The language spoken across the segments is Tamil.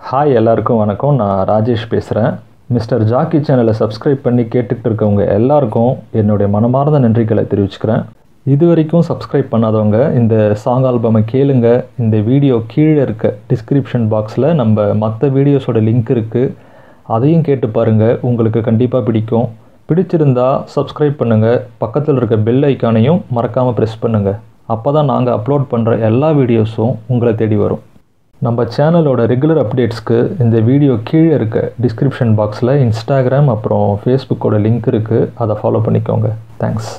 ஹாய் எல்லாருக்கும் வணக்கம் நான் ராஜேஷ் பேசுகிறேன் மிஸ்டர் ஜாக்கி சேனலை சப்ஸ்கிரைப் பண்ணி கேட்டுக்கிட்டு இருக்கவங்க எல்லாருக்கும் என்னுடைய மனமார்ந்த நன்றிகளை தெரிவிச்சுக்கிறேன் இது வரைக்கும் சப்ஸ்கிரைப் பண்ணாதவங்க இந்த சாங் ஆல்பமை கேளுங்க இந்த வீடியோ கீழே இருக்க டிஸ்கிரிப்ஷன் பாக்ஸில் நம்ம மற்ற வீடியோஸோட லிங்க் இருக்குது அதையும் கேட்டு பாருங்கள் உங்களுக்கு கண்டிப்பாக பிடிக்கும் பிடிச்சிருந்தா சப்ஸ்கிரைப் பண்ணுங்கள் பக்கத்தில் இருக்க பெல் ஐக்கானையும் மறக்காமல் ப்ரெஸ் பண்ணுங்கள் அப்போ தான் நாங்கள் அப்லோட் பண்ணுற எல்லா வீடியோஸும் உங்களை தேடி வரும் நம்ம சேனலோட ரெகுலர் அப்டேட்ஸ்க்கு இந்த வீடியோ கீழே இருக்க டிஸ்கிரிப்ஷன் பாக்ஸில் இன்ஸ்டாகிராம் அப்புறம் ஃபேஸ்புக்கோட லிங்க் இருக்குது அதை ஃபாலோ பண்ணிக்கோங்க தேங்க்ஸ்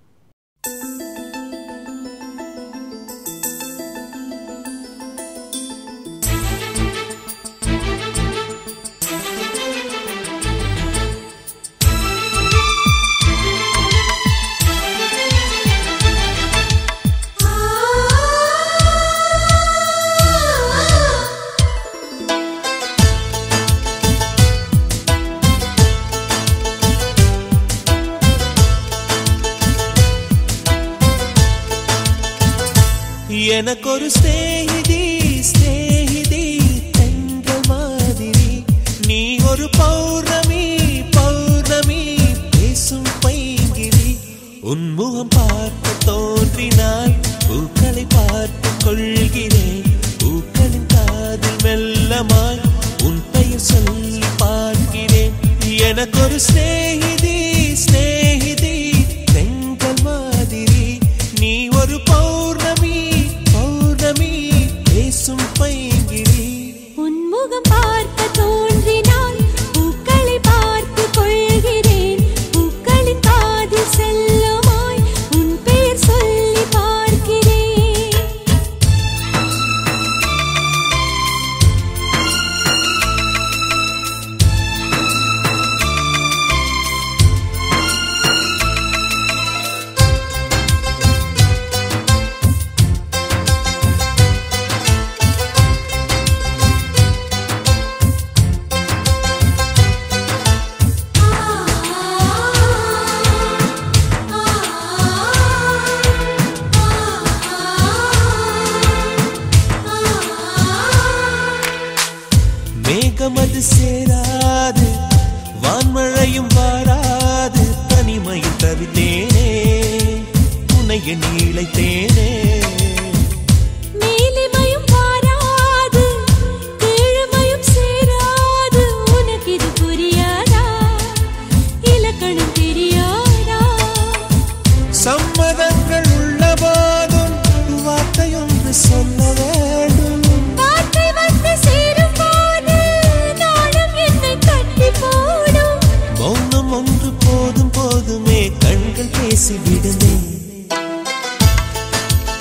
எனக்கொரு ஸ்நேகிதி ஸ்நேகிதி என்ற மாதிரி நீ ஒரு பௌர்ணமி பௌர்ணமி பேசும் பைங்கிரி உன்முகம் பார்க்க தோன்றினால் பூக்களை பார்த்து கொள்கிறேன் பூக்களின் காதில் மெல்லமாய் உன் பெயர் சொல்லி பார்க்கிறேன் எனக்கொரு ஸ்நேகிதி ஸ்நேகிதி தெங்கள் மாதிரி நீ ஒரு பௌர்ணமி பௌர்ணமி பேசும் பைங்கிரி உன்முகம் பார்க்க தோன்றினால் பூக்களை பார்த்து கொள்கிறேன் பூக்களின் காதில் செல்லுமாய் உன் பெயர் சொல்லி பார்க்கிறேன் மேகம் அது சேராது வான்மழையும் வாராது தனிமையில் தவித்தேனே உனைய நீளைத்தேனே மேலிமையும் வாராது கீழ்மையும் சேராது உனக்கு இது புரியாதா இலக்கணம் தெரியாதா சம்மதங்கள் உள்ள போதும் வார்த்தையொன்று சொல்ல வேண்டும் வார்த்தை வந்து சேரும் போது நாளும் என்னை கட்டி போடும் மௌனம் ஒன்று போதும் போதுமே கண்கள் பேசிவிடுமே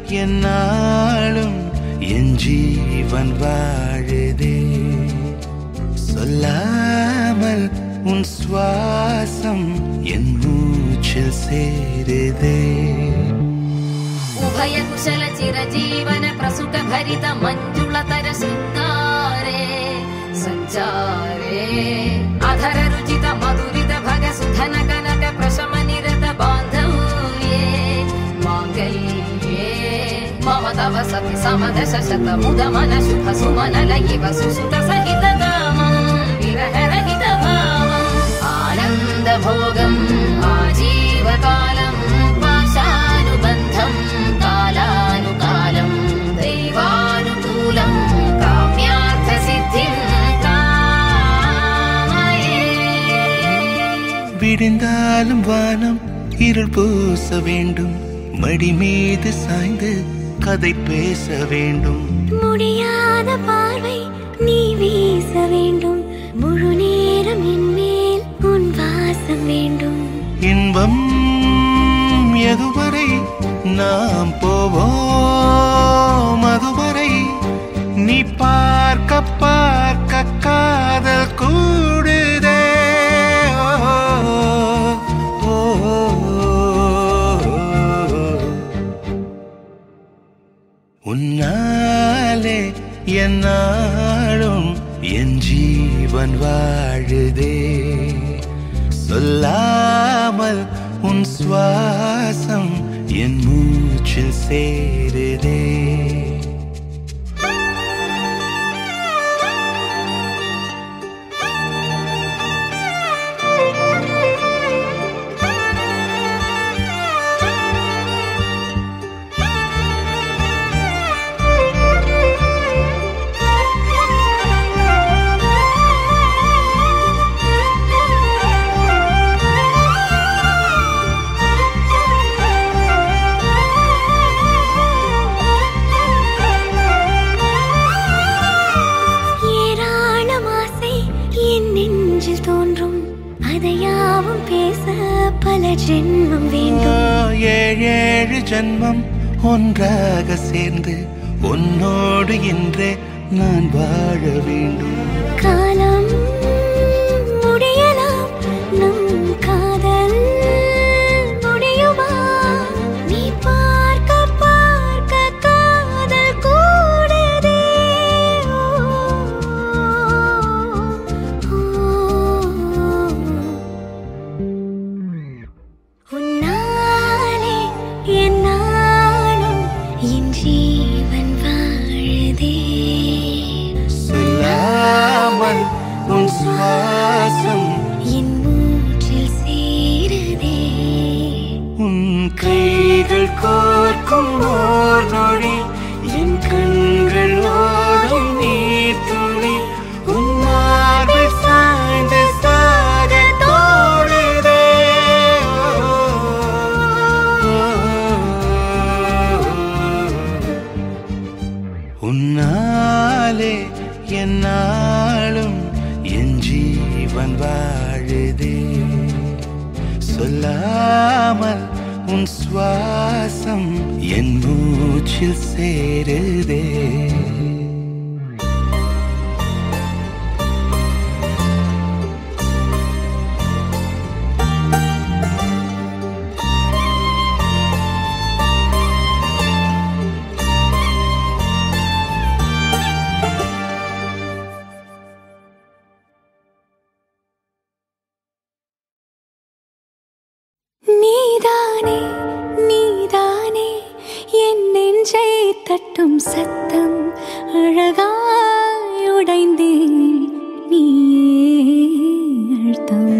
என்னாலும் என் ஜீவன் வாழுதே சொல்லாமல் உன் சுவாசம் என் மூச்சில் சேருதே उभय कुशल चिरजीवन प्रसुख भरित मञ्जुलतर शृङ्गारे सञ्चारे अधर रुचित मधुरित भग सुधन कनक प्रशम निरत बान्धव्ये माङ्गल्ये मम तव सति समदश शत मुद मन शुभ सुमन लयिव सुसुत सहित कामम् विरहरहित भावम् आनन्द भोगम् आजीवकालम् पाशानुबन्धम् कालानुकालम् दैवानुकूलम् काम्यार्थसिद्धिम् कामये விடிந்தாலும் வானம் இருள் பூச வேண்டும் மடி மீது சாய்ந்து கதை பேச வேண்டும் முடியாத பார்வை நீ வீச வேண்டும் முழு நேரம் என் மேல் உன் வாசம் வேண்டும் இன்பம் எதுவரை நாம் போவோம் அதுவரை நீ பார்க்க பார்க்க காதல் கூடுதே ஓ, ஓ, ஓ. உன்னாலே என்னாலும் என் ஜீவன் வாழுதே சொல்லாமல் உன் சுவாசம் என் மூச்சில் சேருதே ஏராளம் ஆசை என் நெஞ்சில் தோன்றும் அதையாவும் பேச பல ஜென்மம் வேண்டும் ஏழு ஏழு ஜன்மம் ஒன்றாக சேர்ந்து உன்னோடு இன்றே நான் வாழ வேண்டும் காலம் முடியலாம் நம் காதல் முடியுமா நீ பார்க்க பார்க்க காதல் கூடுதே உன்னாலே என்னாலும் என் ஜீவன் வாழுதே சொல்லாமல் உன் சுவாசம் என் மூச்சில் சேருதே உன் கைகள் கோர்க்கும் ஓர் நொடி என் கண்கள் ஓடும் நீர் துளி உன் மார்பில் சாய்ந்து சாக தோடுதே உன்னாலே என்னாலும் என் ஜீவன் வாழுதே சொல்லாமல் உன் சுவாசம் என் மூச்சில் சேருதே நீதானே நீதானே என் நெஞ்சை தட்டும் சத்தம் அழகாய் உடைந்தேன் நீயே அழுத்தம்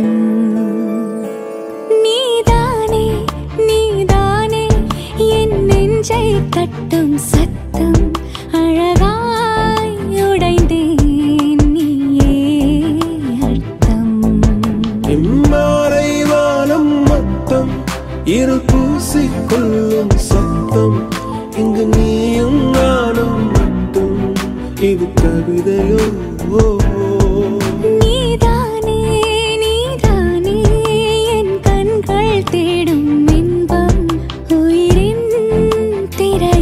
நீதானே நீதானே என் நெஞ்சை தட்டும் சத்தம் அழகாய் உடைந்தேன் நீயே அர்த்தம் இம்மாறை வானம் மொத்தம் இரு பூசிக்கொள்ளும் சத்தம் இங்கு நீயும் நானும் மட்டும் இது கவிதையோ ஓ, ஓ. நீதானே நீதானே என் கண்கள் தேடும் இன்பம் உயிரின் திரை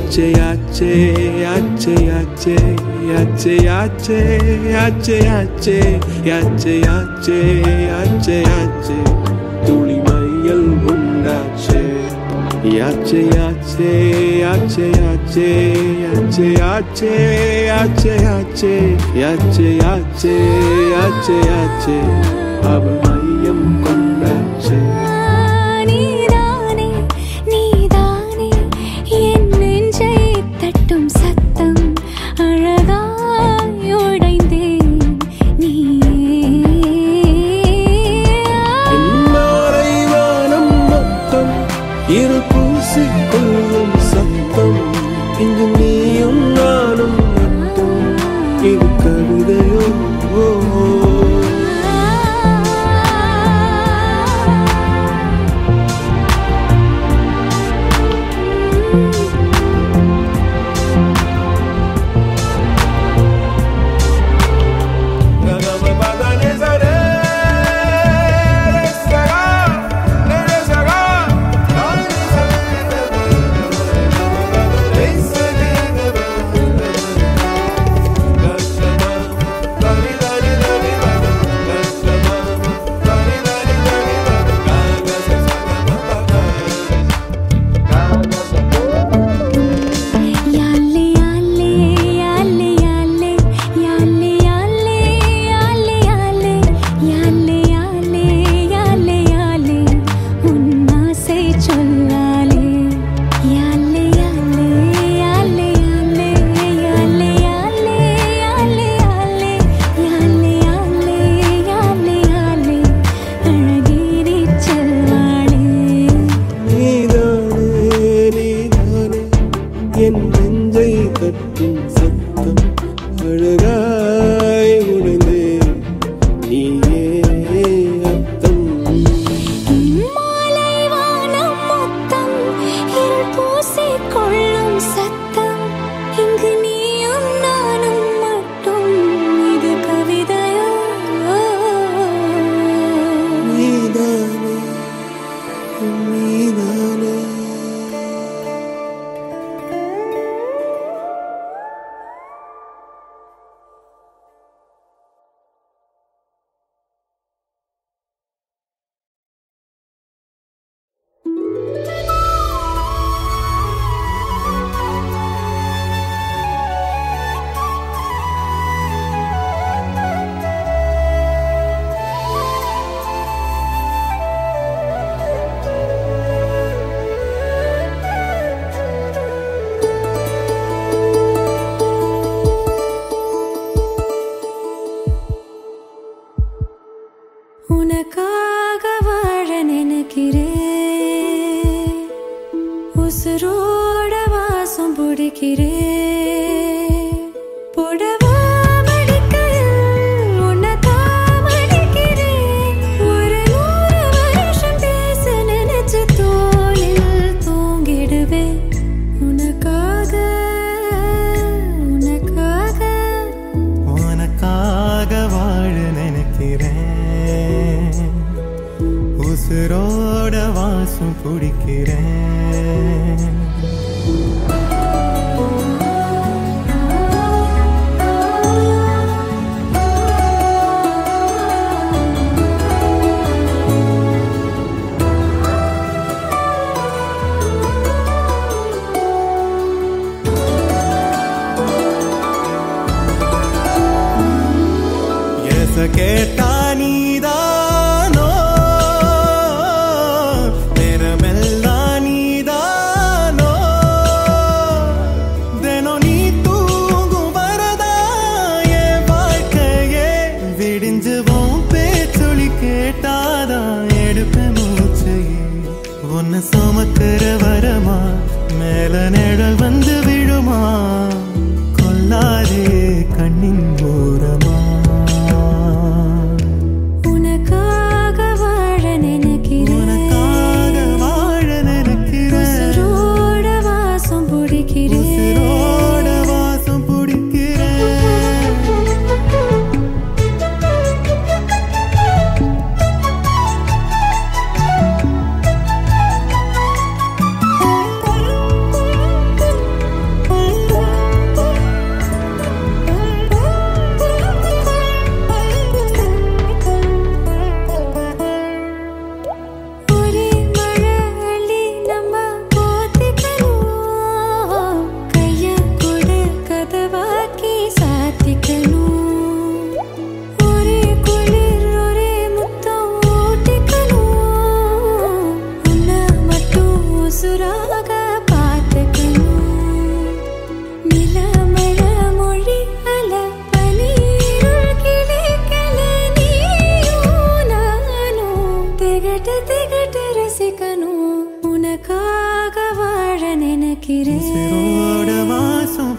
யாச்சே யாச்சே யாச்சே யாச்சே யாச்சே யாச்சே யாச்சே யாச்சே யாச்சே யாச்சே யாச்சே யாச்சே துளி மையல் உண்டாச்சே யாச்சே யாச்சே யாச்சே யாச்சே யாச்சே யாச்சே யாச்சே யாச்சே யாச்சே யாச்சே யாச்சே யாச்சே அவள் மையம் கொண்டாச்சே நீதானே நீதானே என் நெஞ்சை தட்டும் சத்தம் அழகாய் உடைந்தேன் இந்நாளை வானம் மொத்தம் இரு பூசிக்கொள்ளும் சத்தம் இங்கு நீயும் நானும் மட்டும் இது கவிதையோ ஓ, ஓ. யாலே யாலே யாலே யாலே யாலே யாலே யாலே யாலே யாலே யாலே யாலே யாலே உன் ஆசை சொல்லாலே யாலே யாலே யாலே யாலே யாலே யாலே யாலே யாலே யாலே யாலே யாலே யாலே அழகிரி செல்லாளே நீதானே நீதானே என் நெஞ்சை தட்டும் சத்தம் அழகாய் உடைந்தே நீயே அர்த்தம் மாலை வானம் மொத்தம் இருள் பூசிக் கொள்ளும் சத்தம் இங்கு நீயும் நானும் மட்டும் இது கவிதையோ நீதானே நீதானே உனக்காக வாழ நினைக்கிறேன் உசுரோட வாசம் பிடிக்கிறேன் புடவா மடிக்கையில் உன்னை தான் மடிக்கிறேன். ஒரு நூறு வருஷம் பேச நினைச்சு தோளில் தூங்கிடுவேன் உனக்காக உனக்காக உனக்காக வாழ நினைக்கிறேன் உசுரோட வாசம் குடிக்கிறேன் எச கேட்டா நீதானோ நேரமெல்லாம் நீதானோ தினம் நீ தூங்கும் வரதா என் வாழ்க்கையே விடிஞ்சுவோம் பேச்சொலி கேட்டாதான் எடுப்பேன் மூச்சையே உன்னை சுமக்கிற வரமா மேல நிழல் வந்து விழுமா கொல்லாதே கண்ணின் ஓரமா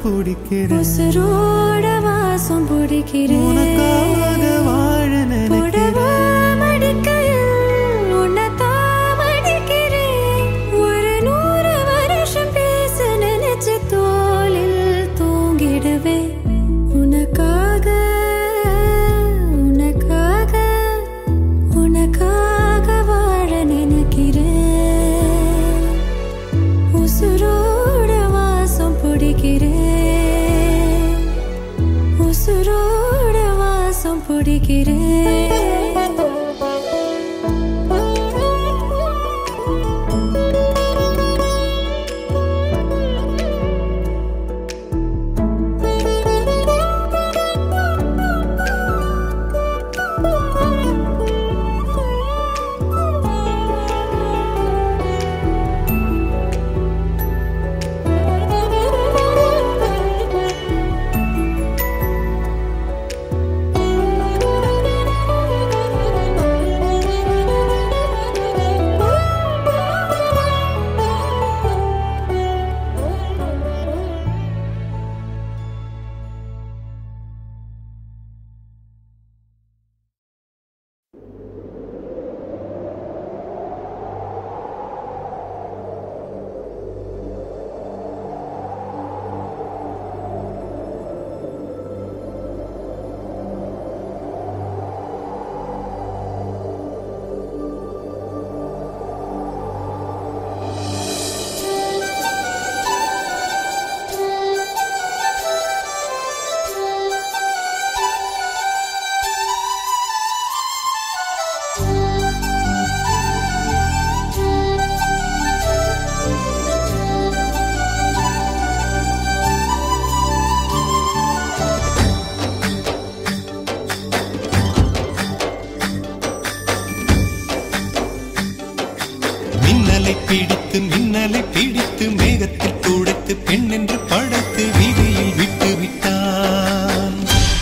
பிடிக்கிறேன் உசுரோட வாசம் பிடிக்கிறேன் உனக்காக வாழ புடவா நினைக்கிறேன் மடிக்கையில் உன்னைத்தான் மடிக்கிறேன். ஒரு நூறு வருஷம் பேச நினைச்சு தோளில் தூங்கிடுவேன். உனக்காக, உனக்காக, உனக்காக வாழ நினைக்கிறேன். உசுரோட வாசம் பிடிக்கிறேன் உசுரோட வாசம் பிடிக்கிறேன் மின்னலை பிடித்து மின்னலை பிடித்து மேகத்தில் துடைத்து பெண் என்று படைத்து வீதியில் விட்டு விட்டான்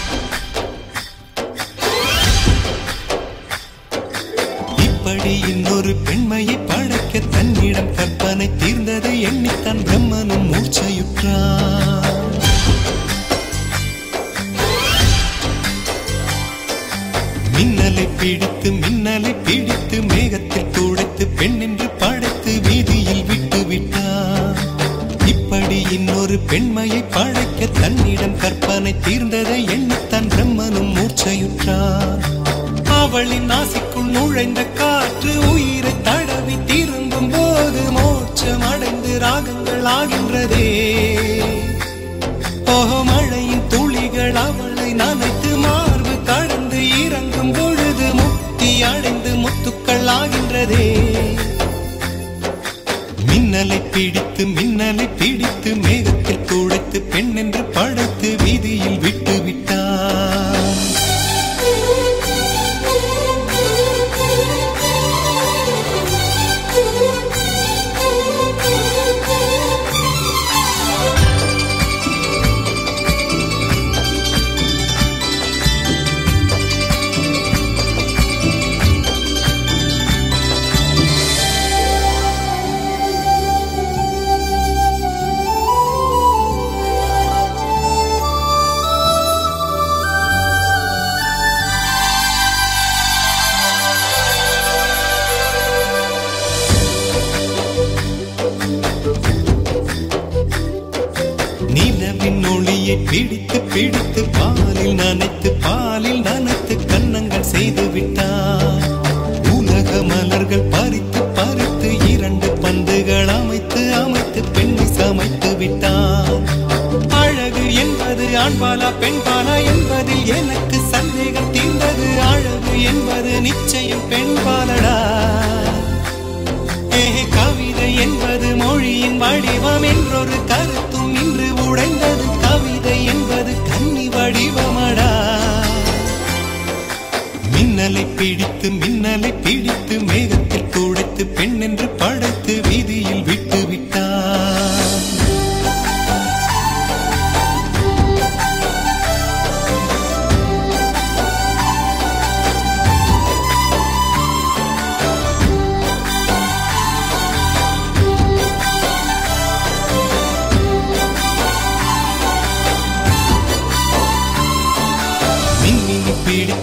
இப்படி இன்னொரு பெண்மையை படைக்க தன்னிடம் கற்பனை தீர்ந்ததை எண்ணித்தான் பிரம்மனும் மூர்ச்சையுற்றான் மின்னலை பிடித்து மின்னலை பிடித்து மேகத்தில் துடைத்து பெண் என்று படைத்து வீதியில் விட்டு விட்டான் இப்படி இன்னொரு பெண்மையை படைக்க தன்னிடம் கற்பனை தீர்ந்ததை எண்ணித்தான் பிரம்மனும் மூர்ச்சையுற்றான் அவளின் நாசிக்குள் நுழைந்த காற்று உயிரை தடவி திரும்பும் போது மோட்சம் அடைந்து ராகங்கள் ஆகின்றதே ஓஹோ மழையின் துளிகள் அவளை நனைத்து மார்பு கடந்து இறங்கும் பொழுது முக்தி அடைந்து முத்துக்கள் ஆகின்றதே மின்னலை பிடித்து மின்னலை பிடித்து மேகத்தில் துடைத்து பெண் என்று படைத்து வீதியில் விட்டு விட்டான் நிலவின் ஒளியை பிடித்து பிடித்து பாலில் நனைத்து பாலில் நனைத்து கன்னங்கள் செய்து விட்டார் உலக மலர்கள் பறித்து பறித்து இரண்டு பந்துகள் அமைத்து அமைத்து பெண்ணை சமைத்து விட்டார் அழகு என்பது ஆண்பாலா பெண்பாலா என்பதில் எனக்கு சந்தேகம் தீர்ந்தது அழகு என்பது நிச்சயம் பெண்பாலடா ஏ கவிதை என்பது மொழியின் வடிவம் என்றொரு கருத்தும் இன்று உடைந்தது கவிதை என்பது கன்னி வடிவமடா மின்னலை பிடித்து மின்னலை பிடித்து மேகத்தில் துடைத்து பெண் என்று படைத்து வீதியில் விட்டு விட்டான்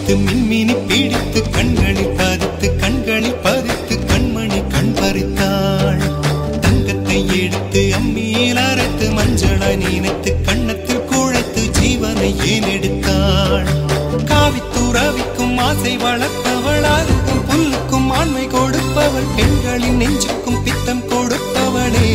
பிடித்து மின்மினி பிடித்து கண்களில் பதித்து கண்களில் பதித்து கண்மணி கண் பறித்தாள் தங்கத்தை எடுத்து அம்மியில் அரைத்து மஞ்சளாய் நினைத்து கண்ணத்தில் குழைத்து ஜீவனை ஏன் எடுத்தாள் காவித்துறவிக்கும் ஆசை வளர்ப்பவள் அருகும் புல்லுக்கும் ஆண்மை கொடுப்பவள் பெண்களின் நெஞ்சுக்கும் பித்தம் கொடுப்பவளே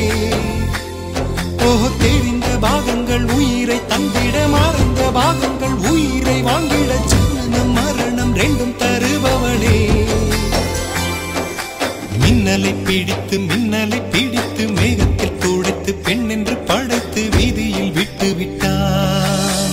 ஓஹோ தெரிந்த பாகங்கள் உயிரை தந்திட மறந்த பாகங்கள் உயிரை வாங்கிட ஜனனம் மரணம் ரெண்டும் தருபவளே மின்னலை பிடித்து மின்னலை பிடித்து மேகத்தில் துடைத்து பெண் என்று படைத்து வீதியில் விட்டு விட்டான்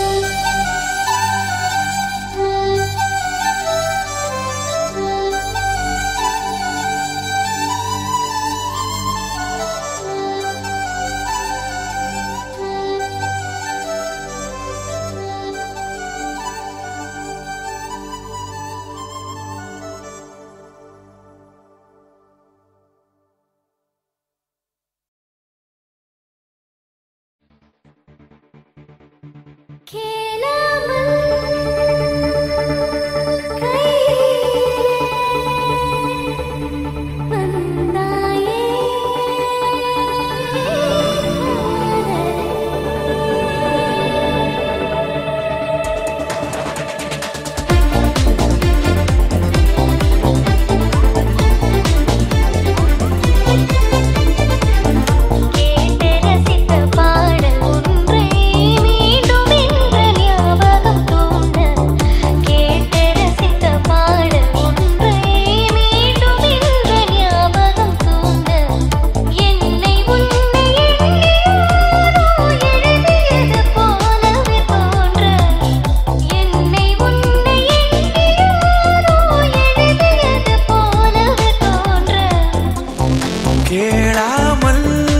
கேட்டு ரசித்த பாடல் ஒன்றை மீண்டும் என்ற ஞாபகம் தோன்ற கேட்டு ரசித்த பாடல் ஒன்றை மீண்டும் என்ற ஞாபகம் தோன்ற என்னை உன்னை எண்ணியாரோ எழுதியது போலவே தோன்ற என்னை உன்னை எண்ணியாரோ எழுதியது போலவே தோன்ற கேளாமல்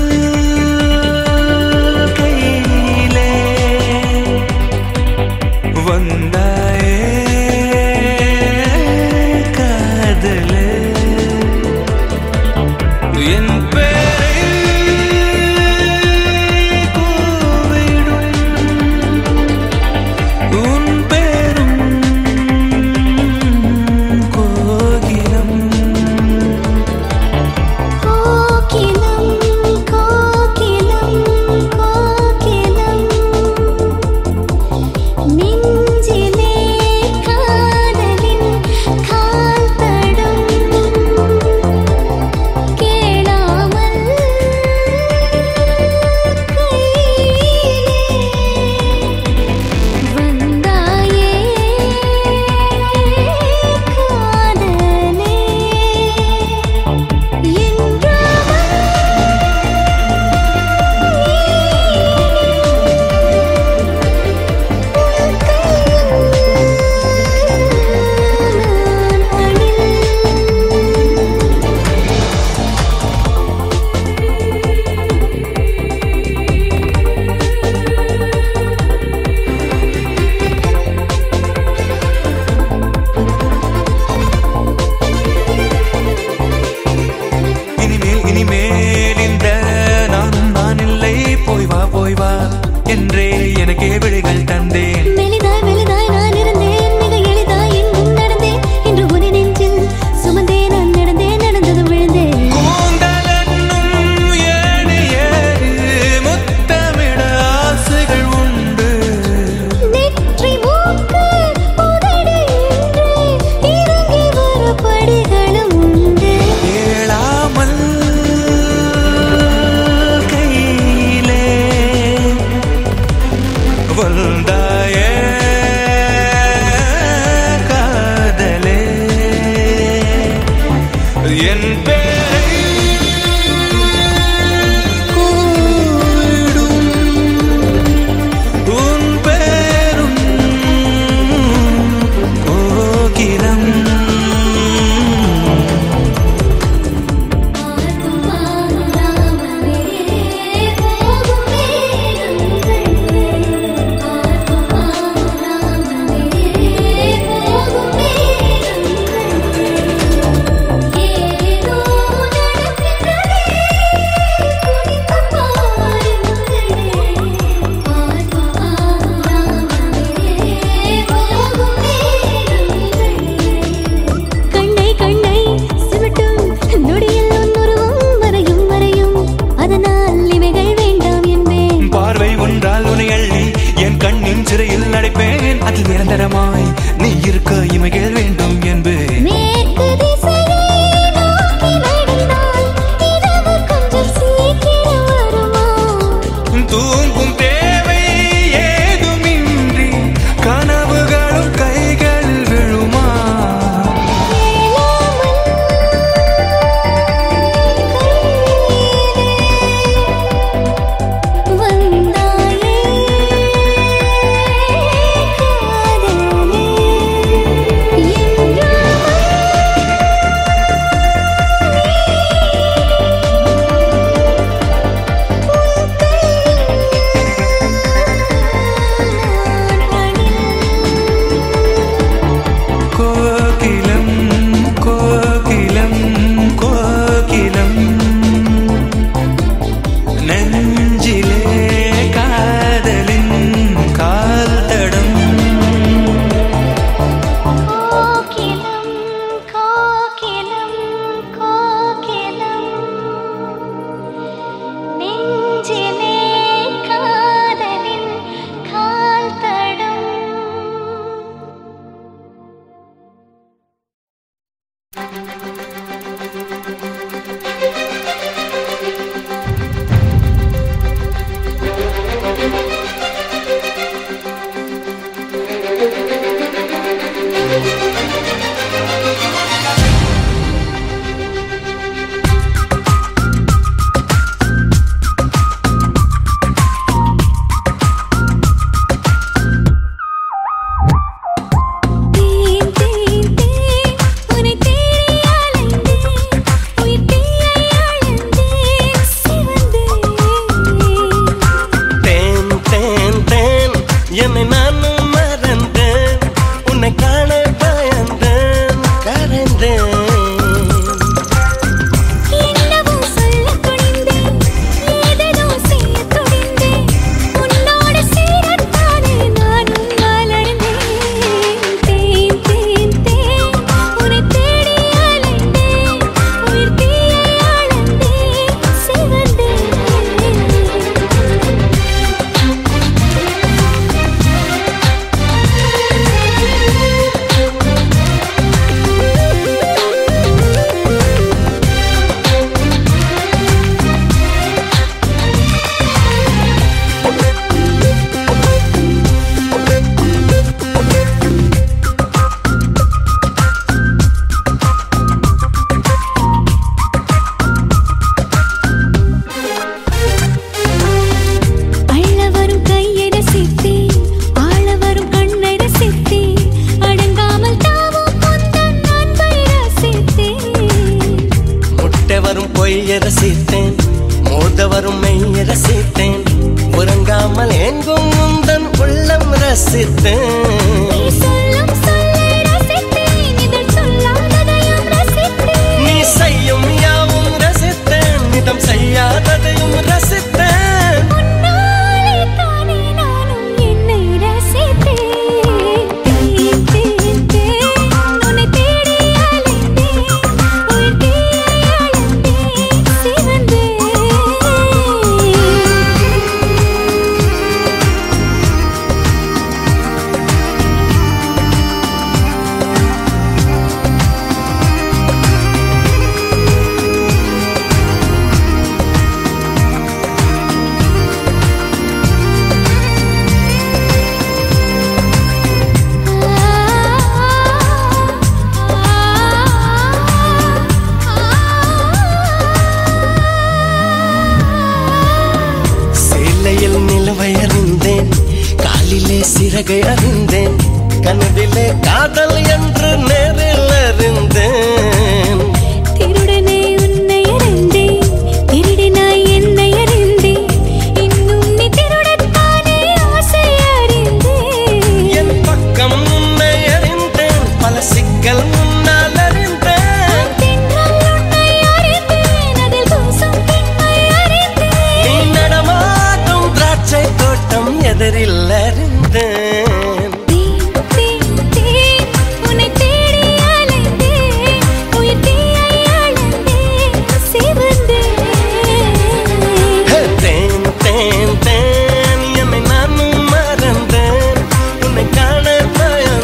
கையிலே வந்தாயே காதலே என் பேரை கூவிடும் உன் பேரும் கோகிலம் கோகிலம் கோகிலம் கோகிலம் நெஞ்சிலே காதலின் கால் தடம் கேளாமல் கையிலே வந்தாயே காதலே இனிமேல் இனிமேல் இந்த நானும் நான் இல்லை போய் வா போய் வா என்றே எனக்கே விழிகள் தந்தேன் மெலிதாய் மெலிதாய் நான் இருந்தேன் மிக எளிதாய் எங்கும் நடந்தேன் இன்று உன் நெஞ்சில் சுமந்தேன் நான் நடந்தேன் நடந்ததும் விழுந்தேன் கூந்தலென்னும் ஏணி ஏறி முத்தமிட ஆசைகள் உண்டு நெற்றி மூக்கு உதடு என்று இறங்கி வர படிகளும் உண்டு கேளாமல் கையிலே வந்தாயே காதலே என் பேரை கூவிடும் உன் பேரும் கோகிலம் ஏதோ நிரந்தரமாய் நீ இருக்க இமைகள் வேண்டும் என்பேன் மேற்கு திசையை நோக்கி நடந்தால் இரவு கொஞ்சம் சீக்கிரம் வருமா தூங்கும் தேவை ஏதுமின்றி கனவுகளும் கைகள் விழுமா வந்தாயே காதலே என்றால் கோகிலம் கோகிலம் கோகிலம் நெஞ்சிலே காதலின் கால் தடம் கோகிலம் கோகிலம் கோகிலம் நெஞ்சிலே காதலின் கால் தடம் தேன் தேன் தேன் உன்னை தேடி அலைந்தேன் உயிர் தீயை அழந்தேன் சிவந்தேன் தேன் தேன் தேன் என்னை நானும் மறந்தேன் உன்னை காண பயந்தேன் கரைந்தேன் என்னவோ சொல்லத் துணிந்தேன் ஏதேதோ செய்யத் துணிந்தேன் உன்னோடு சேரத்தானே நானும் மலர்ந்தேன் தேன் தேன் தேன் உன்னை தேடி அலைந்தேன் உயிர் தீயை அழந்தேன் சிவந்தேன் அள்ள வரும் கையை ரசித்தேன் ஆள வரும் கண்ணை ரசித்தேன் அடங்காமல் தாவும் பொந்தன் அன்பை ரசித்தேன் முட்டை வரும் பொய்ய ரசித்தேன் மோத வரும் மெய்ய ரசித்தேன் உறங்காமல் எங்கும் முந்தன் உள்ளம் ரசித்தேன் நீ சொல்லும் சொல்லை ரசித்தேன் இதழ் சொல்லாததையும் ரசித்தேன் நீ செய்யும் யாவும் ரசித்தேன் நிதம் செய்யாததையும் ரசித்தேன் உன்னாலே தானே நானும் என்னை ரசித்தேன் தேன் தேன் தேன் உன்னை தேடி அலைந்தேன் உயிர் தீயை அழந்தேன் சிவந்தேன் சேலையில் நிலவை அறிந்தேன் காலிலே சிறகை அறிந்தேன் கனவிலே காதல் என்று நேரில் அறிந்தேன் திருடனே உன்னை அறிந்தேன் திருடினாய் என்னை அறிந்தேன் இன்னும் நீ திருடத்தானே ஆசை அறிந்தேன் என் பக்கம் உன்னை அறிந்தேன் பல சிக்கல் முன்னால் அறிந்தேன் தென்றல் உன்னை அறிந்தேன் அதில் கூசும் பெண்மை அறிந்தேன் நீ நடமாடும் திராட்சை தோட்டம் எதிரில் அறிந்தேன் தேன் தேன் தேன் உன்னை தேடி அலைந்தேன் உயிர் தீயை அழந்தேன் சிவந்தேன் ஹே, தேன் தேன் தேன் என்னை நானும் மறந்தேன் உன்னை காண பயந்தேன்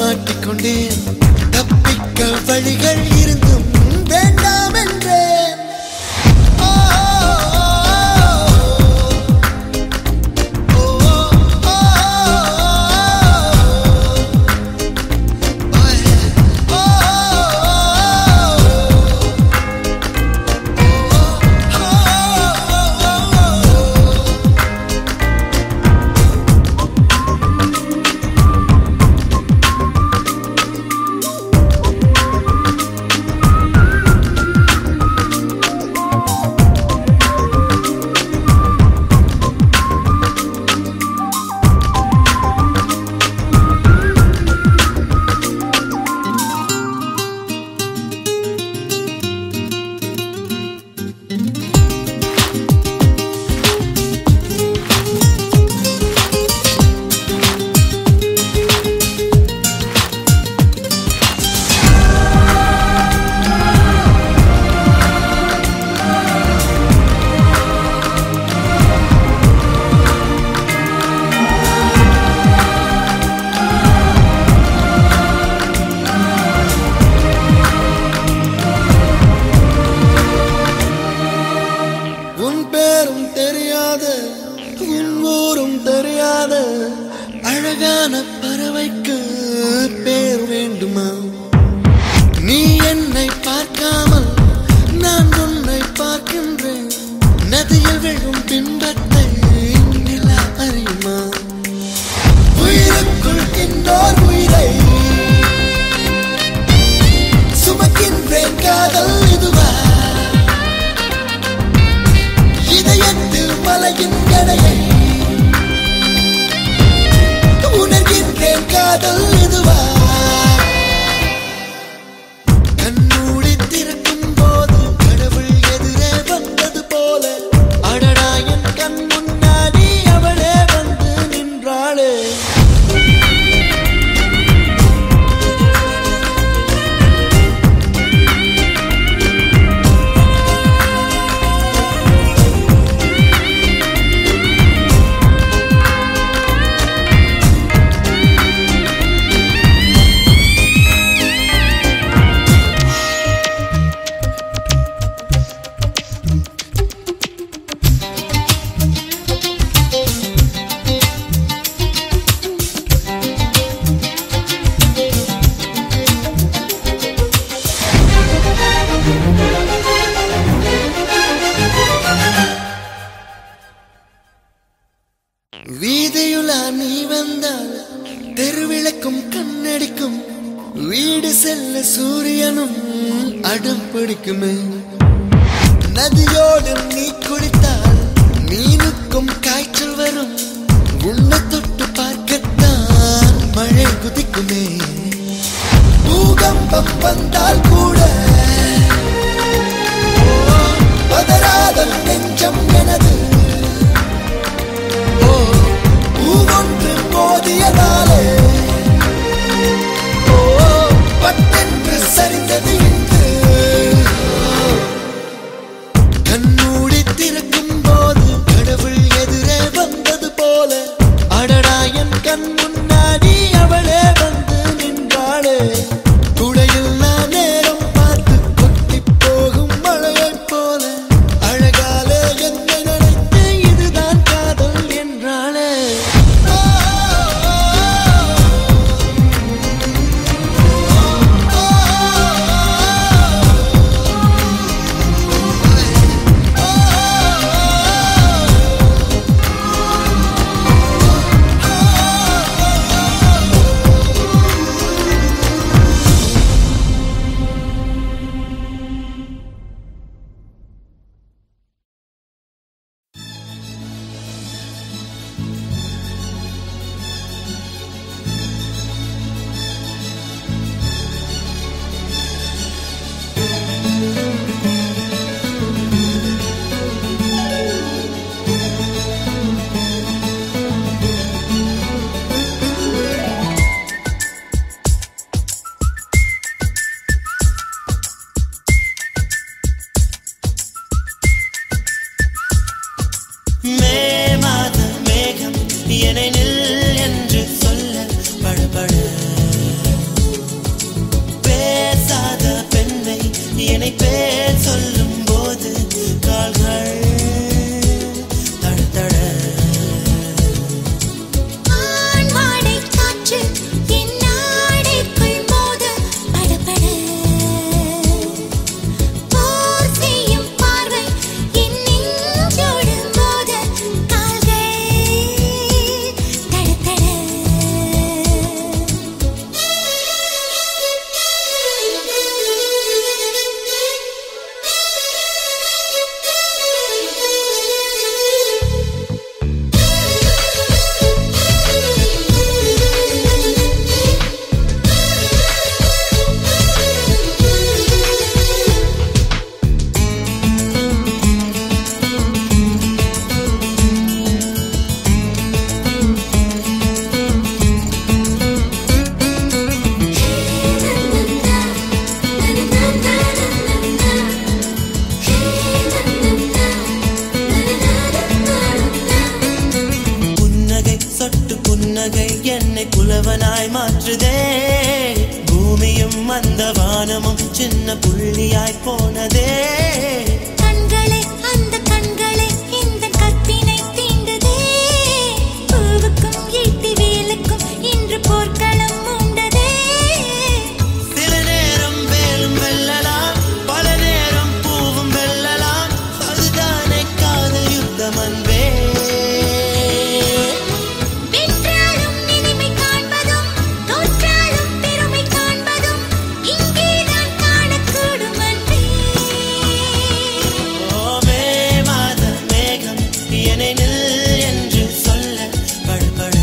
மாட்டிக்கொண்டேன் தப்பிக்க வழிகள் இருந்தும் வேண்டாம் என்றேன் ஆ, ஓ, ஓ, ஓ, உன் பேரும் தெரியாத உன் ஊரும் தெரியாத அழகான பறவைக்கு பேர் வேண்டுமா நீ என்னை பார்க்காமல் நான் உன்னை பார்க்கின்றேன் நதியில் விழும் பிம்பத்தை நிலா அறியுமா உயிருக்குள் இன்னோர் உயிரை சுமக்கின்றேன் காதல் இதுவா இதயத்தில் மலையின் எடையை உணர்கின்றேன் காதல் இதுவா கண்மூடி திறக்கும் போது கடவுள் எதிரே வந்தது போல அடடா என் கண் முன்னாடி அவளே வந்து நின்றாளே வீதியுலா நீ வந்தால் தெருவிளக்கும் கண்ணடிக்கும் வீடு செல்ல சூரியனும் அடம் பிடிக்குமே நதியோடு நீ குளித்தால் மீனுக்கும் காய்ச்சல் வரும் உன்னை தொட்டு பார்க்கத்தான் மழை குதிக்குமே பூகம்பம் வந்தால் கூட ஓ, பதறாத நெஞ்சம் எனது ஓ, பூவொன்று மோதியதாலே ஓ, பட்டென்று சரிந்தது இன்று கண்மூடி திறக்கும் போது கடவுள் எதிரே வந்தது போல அடடா என் கண் முன்னாடி அவளே வந்து நின்றாளே குடையில்லா நேரம் பார்த்து கொட்டி போகும் மழையைப் போல அழகாலே என்னை கடலாய் மாற்றுதே பூமியும் அந்த வானமும் சின்ன புள்ளியாய் போனதே கண்களே அந்த கண்களே இந்த கற்பினை தீண்டுதே பூவுக்கும் ஈட்டி வேலுக்கும் இன்று போர்க்களம் உண்டதே சில நேரம் வேலும் வெல்லலாம் பல நேரம் பூவும் வெல்லலாம் அதுதானே காதல் யுத்தம் அன்பே வென்றாலும் இனிமை காண்பதும் தோற்றாலும் பெருமை காண்பதும் இங்கேதான் காணக்கூடும் அன்பே ஓமே மாத மேகம் என்னை நில் என்று சொல்ல படுபட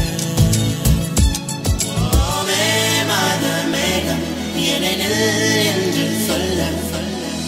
ஓமே மாத மேகம் என்னை நில் என்று சொல்ல சொல்ல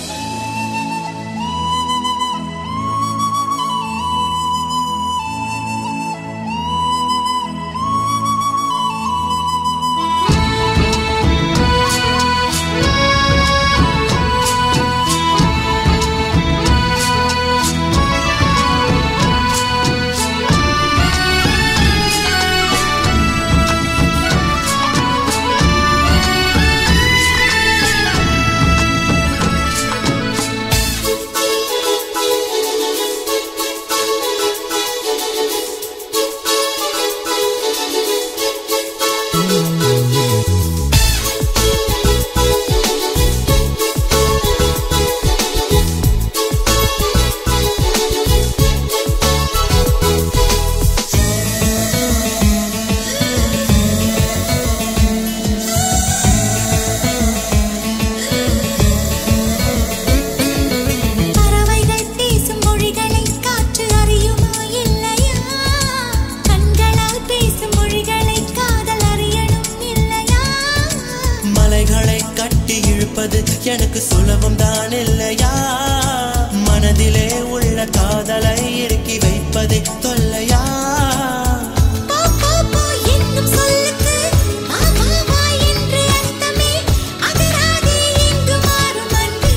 பறவைகள் பேசும் மொழிகளை காற்று அறியுமா இல்லையா கண்களால் பேசும் மொழிகளை காதல் அறியணும் இல்லையா மலைகளை கட்டி இழுப்பது எனக்கு சுலபம் தான் இல்லையா மனதிலே உள்ள காதலை இறுக்கி வைப்பதே தொல்லையா போ போ போ என்னும் சொல்லுக்கு வா வா வா என்று அர்த்தமே அகராதே எங்கு மாறும் அன்பே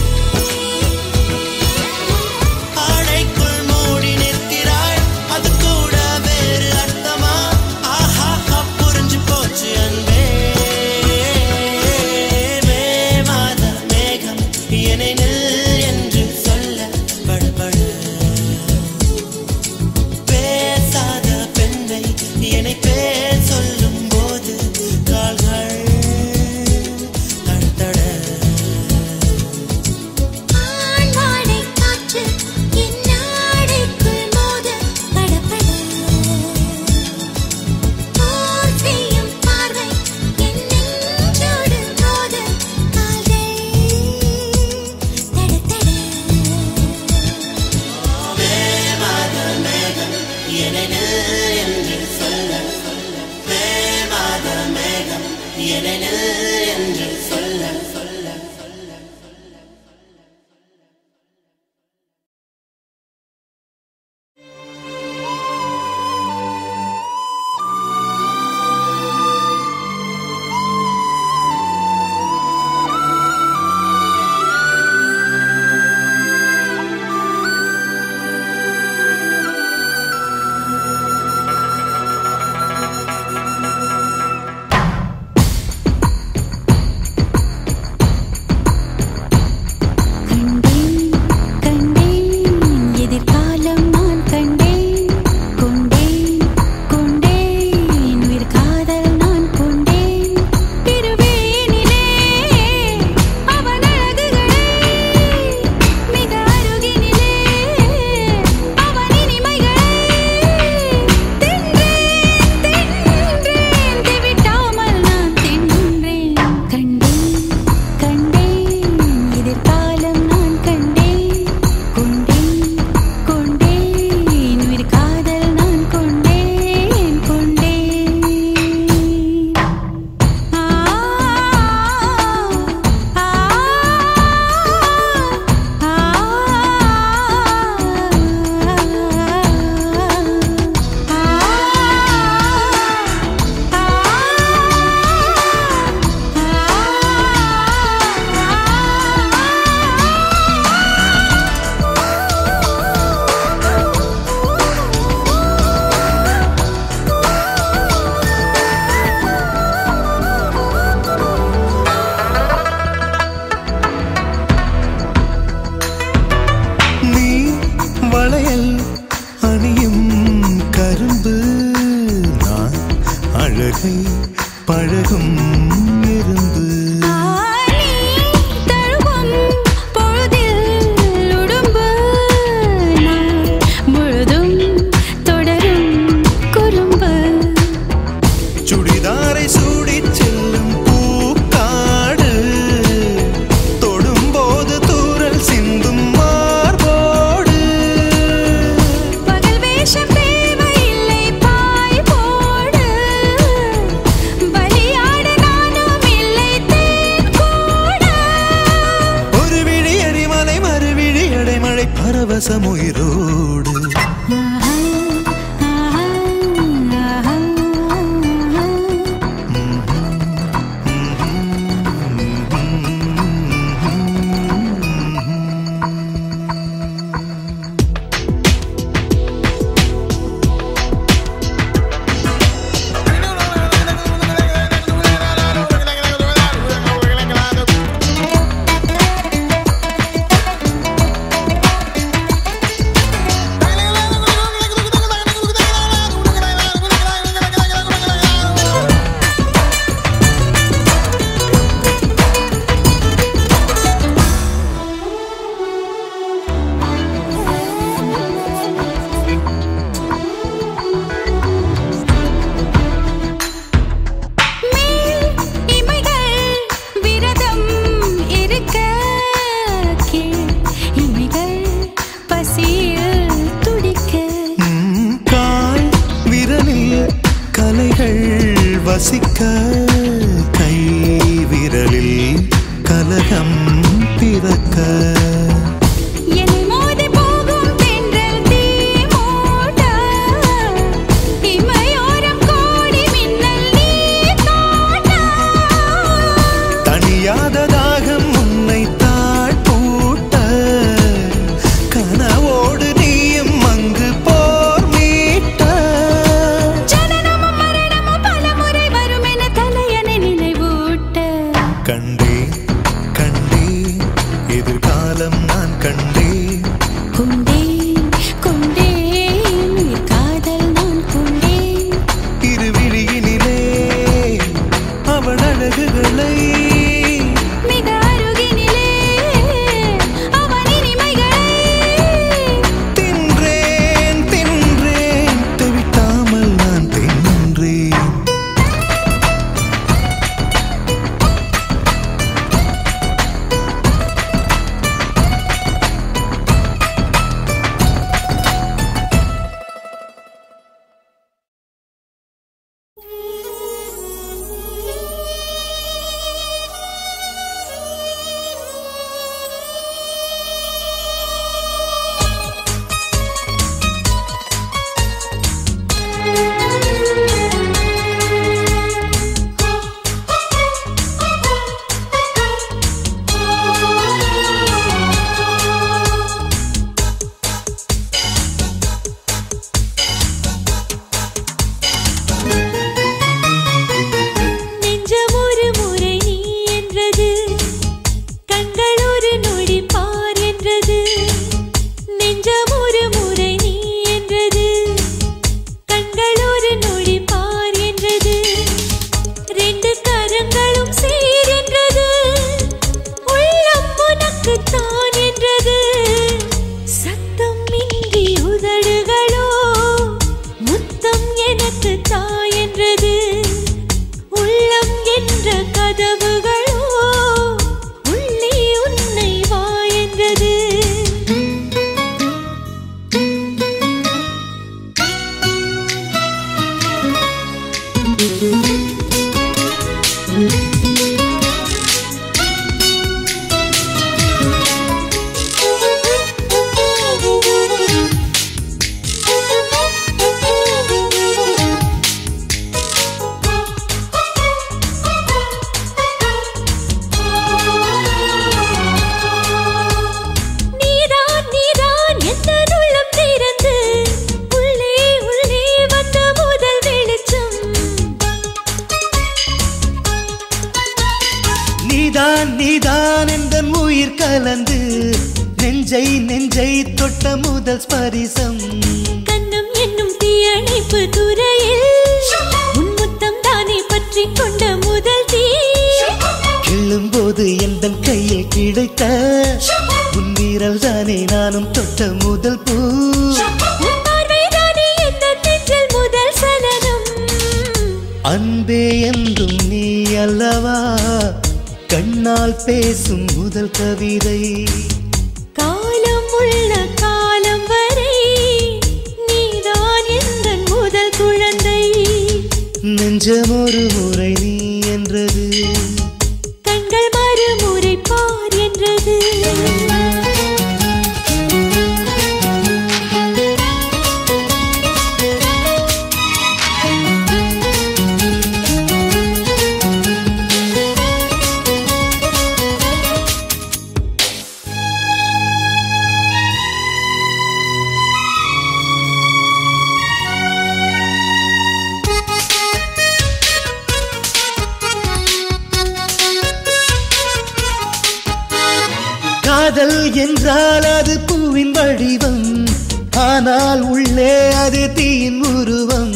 ஆடைக்குள் மூடி நிற்கிறாய் அது கூட வேறு அர்த்தமா ஆஹா புரிஞ்சு போச்சு அன்பே மே மாத மேகம் என்னை நில் என்று சொல்ல படுபட பேசாத பெண்ணை என்னை பேர் சொல்லும் போது கால்கள் தடதட ஆண்வாடை காற்று என் நாடைக்குள் மோத படபட போர் செய்யும் பார்வை என் நெஞ்சோடு மோத கால்கள் தடதட என்னை நில் என்று சொல்ல சொல்ல மே மாத மேகம் என்னை நில் என்று சொல்ல சொல்ல சொல்ல ஆ இரும்பு ஆனி தழுவும் பொழுதில் உடும்பு நான் முழுதும் தொடரும் குறும்பு சுடிதாரை சூடிச் செல்லும் பூக்காடு தொடும்போது தூரல் சிந்தும் மார்போடு பகல் வேஷம் தேவையில்லை பாய் போடு பலியாட நானும் இல்லை தேன் கூட ஒரு விழி எரிமலை மறுவிழி அடைமழை பரவசம் உயிரோடு மேல் இமைகள் விரதம் இருக்க கீழ் இமைகள் பசியில் துடிக்க ம், கால் விரலில் கலைகள் வசிக்க கை விரலில் கலகம் பிறக்க என்னை மோதி போகும் தென்றல் தீ மூட்ட இமையோரம் கோடி மின்னல் நீ காட்ட தனியாத தாகம் உன்னை தாழ்பூட்ட கனவோடு நீயும் அங்கு போர் மீட்ட ஜனனமும் மரணமும் பலமுறை வரும் என தலையணை நினைவூட்ட கண்டேன் கண்டேன் எதிர்காலம் நான் கண்டேன் கொண்டேன் கொண்டேன் உயிர் காதல் நான் கொண்டேன் இருவிழியினிலே அவள் அழகுகளை மிக அருகினிலே அவன் இனிமைகளை தின்றேன் தின்றேன் தெவிட்டாமல் நான் தின்றேன் நெஞ்சம் ஒரு முறை நீ என்றது கண்கள் ஒரு நொடி பார் என்றது நெஞ்சம் ஒரு முறை நீ என்றது கண்கள் ஒரு நொடி பார் என்றது ரெண்டு கரங்களும் சேர் என்றது உள்ளம் உனக்கு தான் என்றது சத்தம் இன்றி உதடுகளோ முத்தம் எனக்கு தாய் என்றது உள்ளம் என்ற கதவுகளோ உள்ளே உன்னை வா என்றது நீதான் நீதான் எந்த உள்ளம் திறந்து உள்ளே உள்ளே வந்த முதல் வெளிச்சம் நீதான் நீதான் எந்த உயிர் கலந்து நெஞ்சை நெஞ்சை தொட்ட முதல் ஸ்பரிசம் கண்ணம் என்னும் தீயணைப்பு துறையில் உன் முத்தம் தானே பற்றி கொண்ட முதல் கிடைத்த உன் வீரல் தானே நானும் தொட்ட முதல் பூ உன் பார்வைதானே எந்த நெஞ்சில் முதல் சலனம் அன்பே என்றும் நீ அல்லவா கண்ணால் பேசும் முதல் கவிதை காலம் உள்ள காலம் வரை நீதான் எந்த முதல் குழந்தை நெஞ்சம் ஒரு முறை நீ என்றது கண்கள் மறுமுறை பார் என்றது காதல் என்றால் அது பூவின் வடிவம் ஆனால் உள்ளே அது தீயின் உருவம்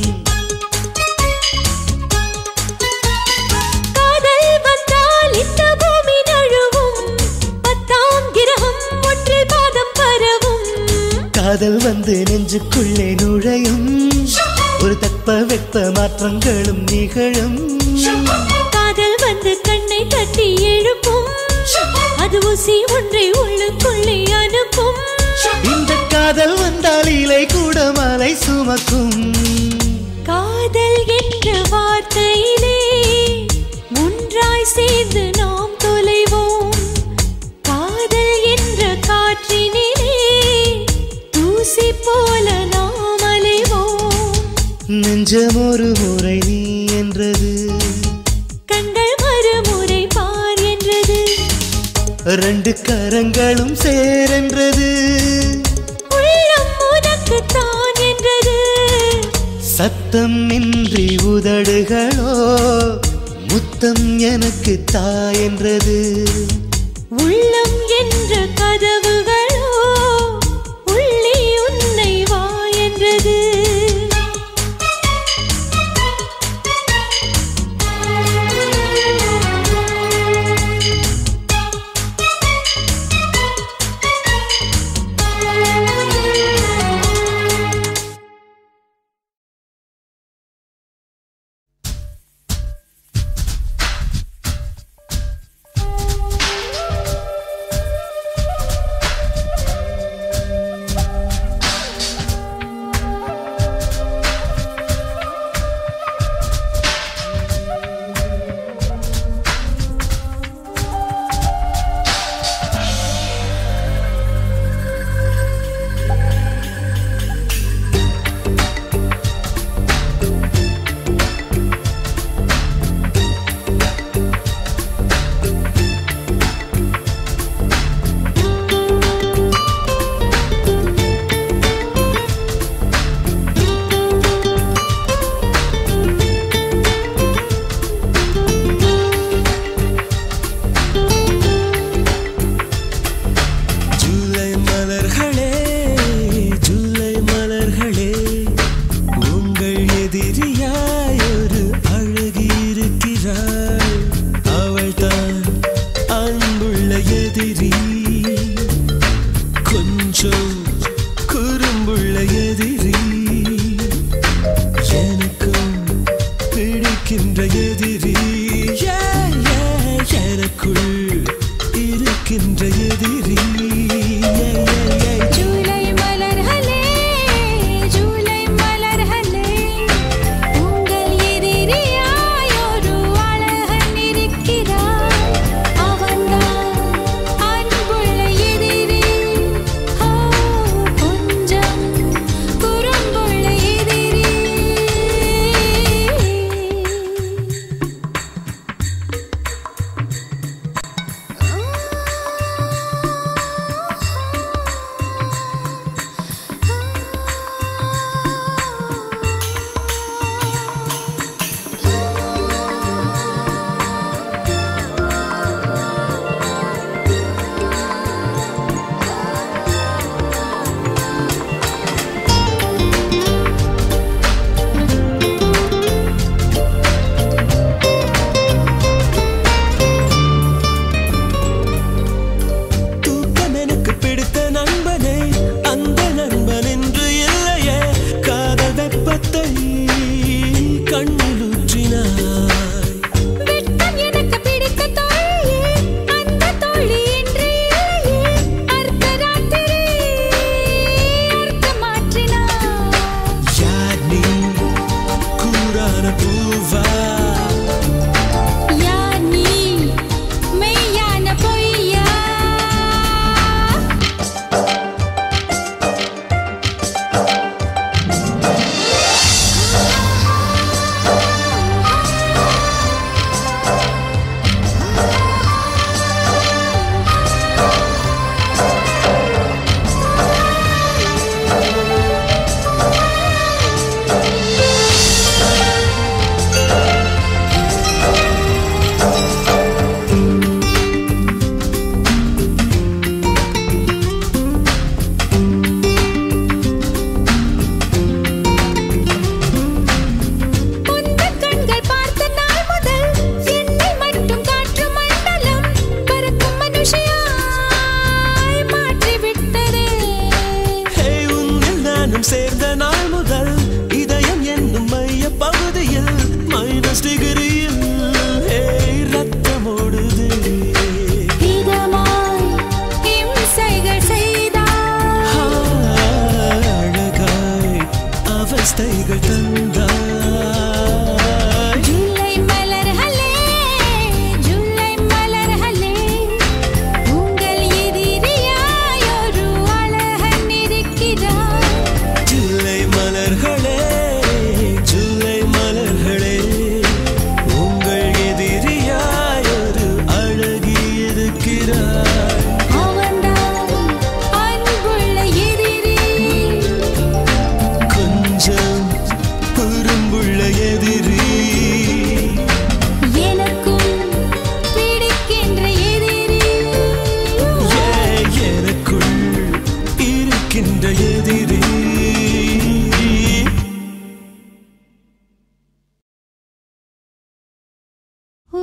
காதல் வந்தால் இந்த பூமி நழுவும் பத்தாம் கிரகம் ஒன்றில் பாதம் பரவும் காதல் வந்து நெஞ்சுக்குள்ளே நுழையும் ஒரு தட்ப வெப்ப மாற்றங்களும் நிகழும் காதல் வந்து கண்ணை தட்டி எழுப்பும் அது ஊசி ஒன்றை உள்ளுக்குள்ளே அனுப்பும் இந்த காதல் வந்தால் இலை கூட மலை சுமக்கும் காதல் என்ற வார்த்தையிலே ஒன்றாய் சேர்ந்து நாம் தொலைவோம் காதல் என்ற காற்றினிலே தூசி போல நாம் அலைவோம் நெஞ்சம் ஒரு முறை நீ என்றது கண்கள் மறுமுறை பார் என்றது ரெண்டு கரங்களும் சேரென்றது உள்ளம் உனக்கு தான் என்றது சத்தம் இன்றி உதடுகளோ முத்தம் எனக்கு தா என்றது உள்ளம் என்ற கதவுகளோ உள்ளே உன்னை வா என்றது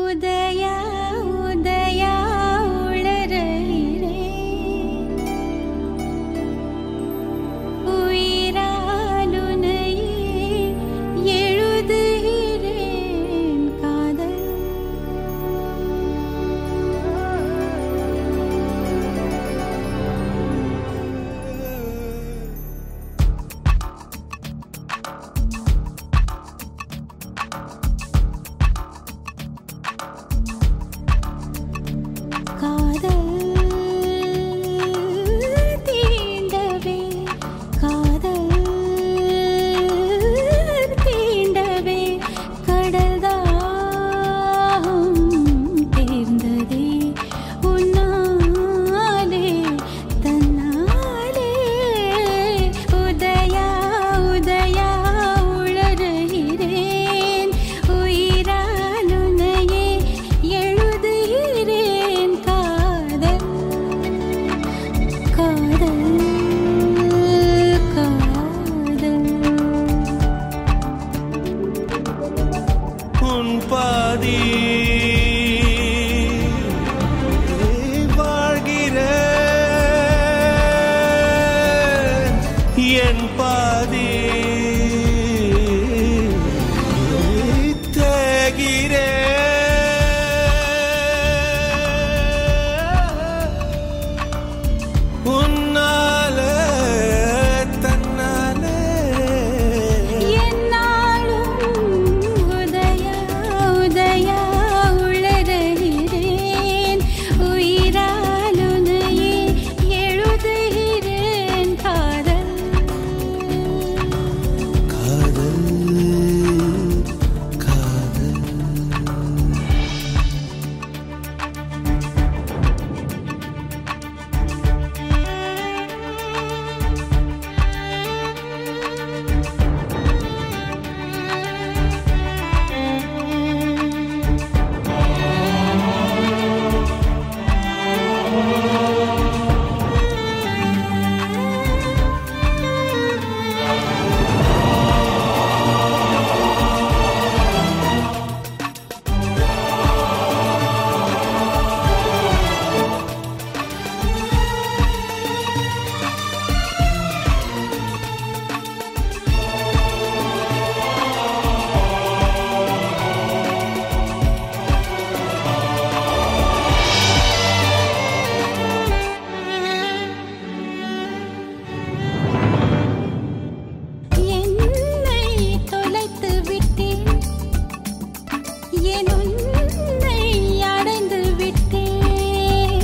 உதயா உதயா உளறுகிறேன் உயிராலுனையே எழுதுகிறேன் காதல் காதல் தீண்டவே காதல் தீண்டவே கடல்தாகம் தேர்ந்ததே உன்னாலே தன்னாலே உதயா உதயா உளறுகிறேன் உயிராலுனையே எழுதுகிறேன் காதல் காதல் காதல் உன் பாதி வாழ்கிறேன் என் பாதி தேகிறேன் உன்னாலே தன்னாலே என்னாலும் உதயா உதயா உளறுகிறேன் உயிராலுனையே எழுதுகிறேன் காதல் காதல் காதல் என்னை தொலைத்து விட்டேன் என் உன்னை அடைந்து விட்டேன்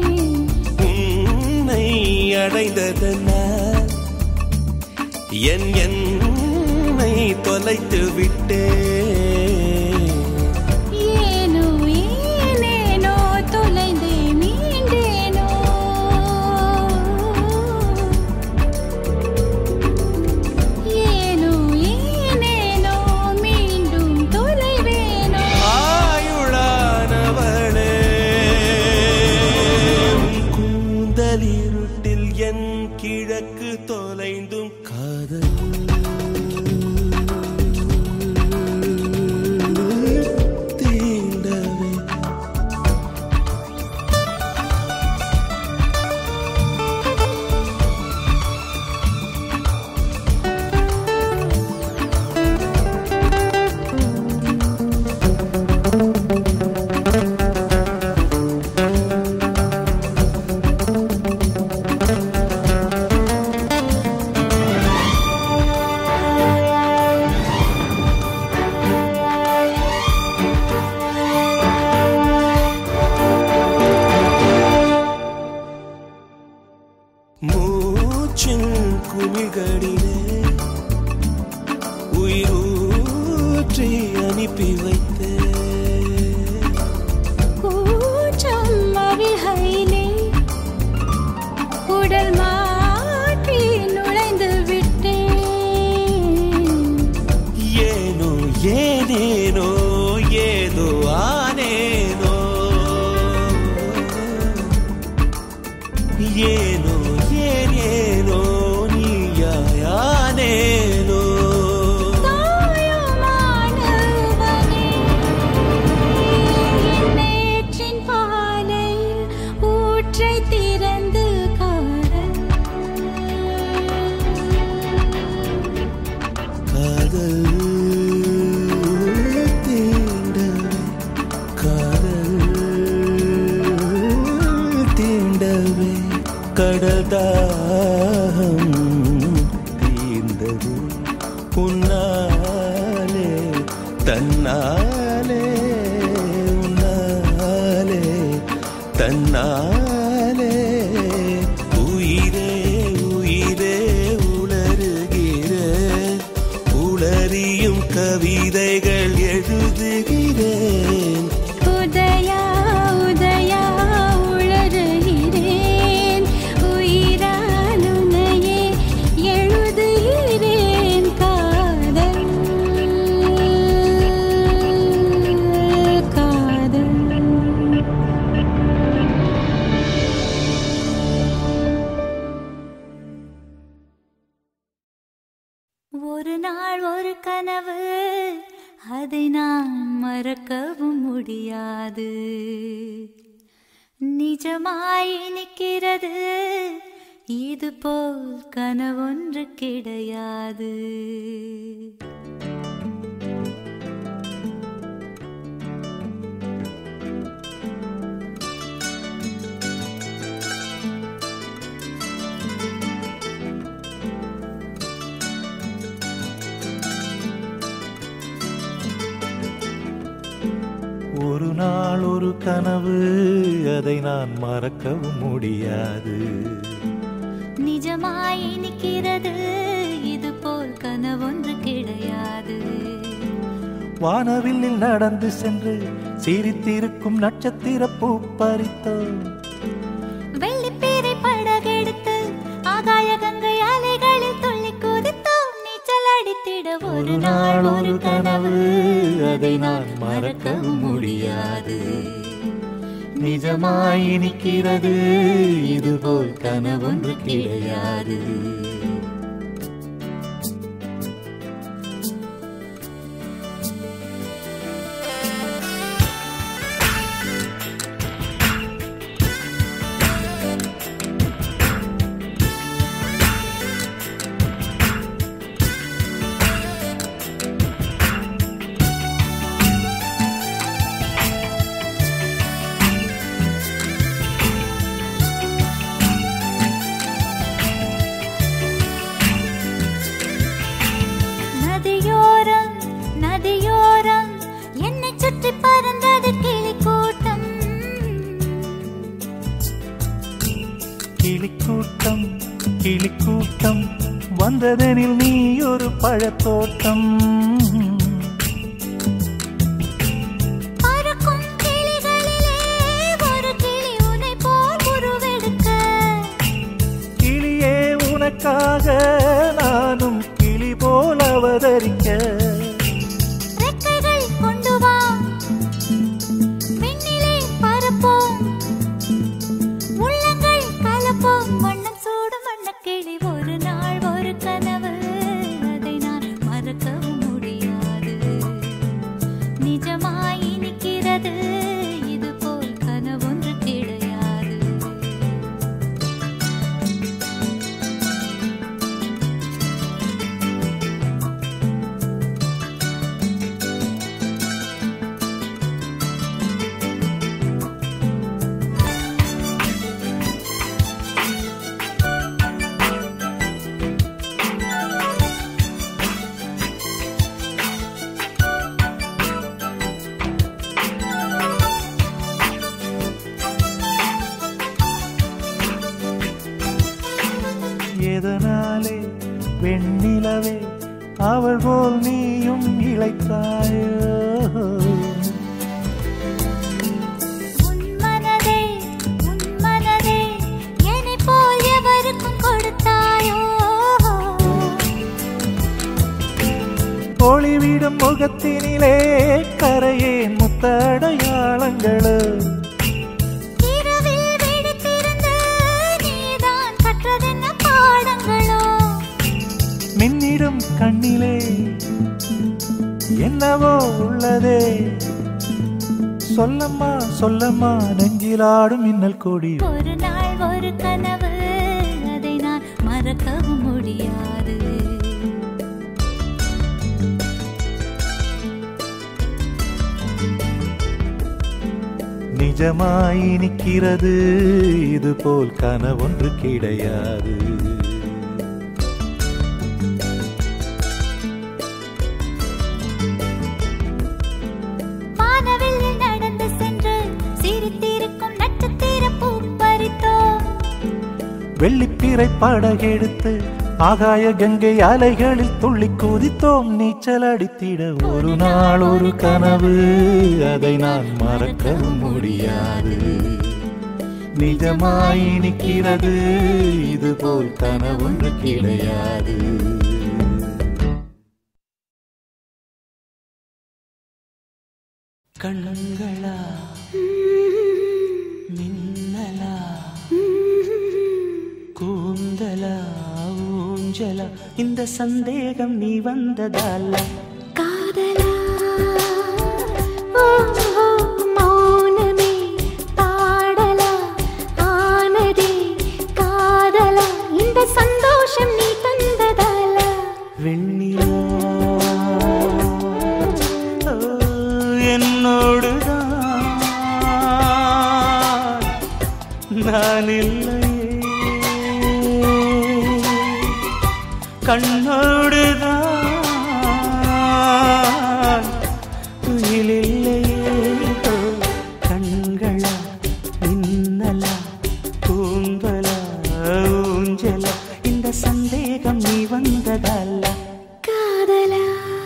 உன்னை அடைந்ததனால் என் என்னை தொலைத்து விட்டேன் ஏனோ ஏனேனோ தொலைந்தே மீண்டேனோ ஏனோ ஏனேனோ மீண்டும் தொலைவேனோ ஆயுளானவளே உன் கூந்தலிருட்டில் என் கிழக்கு தொலைந்தும் காதல் கடல் தாகம் தீர்ந்தது உன்னாலே தன்னாலே உன்னாலே தன்னாலே உயிரே உயிரே உளறுகிறேன் உளறியும் கவிதைகள் எழுதுகிறேன் உதயா உதயா உளறுகிறேன் உயிரால் உன்னையே எழுதுகிறேன் காதல் காதல் ஒரு நாள் ஒரு கனவு அதை நான் மறக்கவும் முடியாது நிஜமாய் நிற்கிறது இது போல் கனவொன்று கிடையாது ஒரு நாள் ஒரு கனவு அதை நான் மறக்கவும் முடியாது நிஜமாய் நிற்கிறது இது போல் கனவொன்று கிடையாது வானவில்லில் நடந்து சென்று சிரித்திருக்கும் நட்சத்திர பூ பறித்தோம் வெள்ளிப்பீரை படகெடுத்து ஆகாய கங்கை அலைகளில் துள்ளி குதித்தோம் நீச்சல் அடித்திட ஒரு நாள் ஒரு கனவு அதை நான் மறக்கவும் முடியாது நிஜமாய் இனிக்கிறது இதுபோல் கனவொன்று கிடையாது நதியோரம் நதியோரம் என்னை சுற்றி பறந்தது கிளி கூட்டம் கிளிக்கூட்டம் கிளிக்கூட்டம் வந்ததெனில் நீ ஒரு பழத்தோட்டம் பறக்கும் கிளிகளிலே ஒரு கிளி உன்னை போல் உருவெடுக்க கிளியே உனக்காக நானும் கிளி போல் அவதரிக்க ரெக்கைகள் கொண்டு வா விண்ணிலே பறப்போம் உள்ளங்கள் கலப்போம் வண்ணம் சூடும் வண்ணக்கிளி ஒரு நாள் ஒரு கனவு அதை நான் மறக்கவும் முடியாது நிஜமாய் நிற்கிறது இது போல் கனவொன்று கிடையாது எதனாலே வெண்ணிலவே அவள் போல் நீயும் இழைத்தாயோ உன் மனதே உன் மனதே என்னை போல் எவருக்கும் கொடுத்தாயோ ஒளிவிடும் முகத்தினிலே கரையேன் முத்தடையாளங்களோ இரவில் விழித்திருந்து நீதான் கற்றதென்ன பாடங்களோ மின்னிடும் கண்ணிலே என்னவோ உள்ளதே சொல்லம்மா சொல்லம்மா நெஞ்சிலாடும் மின்னல் கொடி ஒரு நாள் ஒரு கனவு அதை நான் மறக்கவும் முடியாது நிஜமாய் நிற்கிறது இது போல் கனவொன்று கிடையாது வானவெளியில் நடந்து சென்று சிரித்திருக்கும் நட்சத்திர பூ பறித்தோம் வெள்ளிப்பிறை படகெடுத்து ஆகாய கங்கை அலைகளில் துள்ளி குதித்தோம் நீச்சல் அடித்திட ஒரு நாள் ஒரு கனவு அதை நான் மறக்கவும் முடியாது நிஜமாய் நிற்கிறது இது போல் கனவொன்று கிடையாது கண்களா மின்னலா கூந்தலா ஊஞ்சலா இந்த சந்தேகம் நீ வந்ததால காதலா ஓ, ஓ, மௌனமே பாடலா ஆனதே காதலா இந்த சந்தோஷம் நீ தந்ததால வெண்ணிலா ஓ, என்னோடுதான் நான் இல்லையே கண்ணோடுதான் துயிலில்லையே ஓ, கண்களா மின்னலா கூந்தலா ஊஞ்சலா இந்த சந்தேகம் நீ வந்ததல்ல காதலா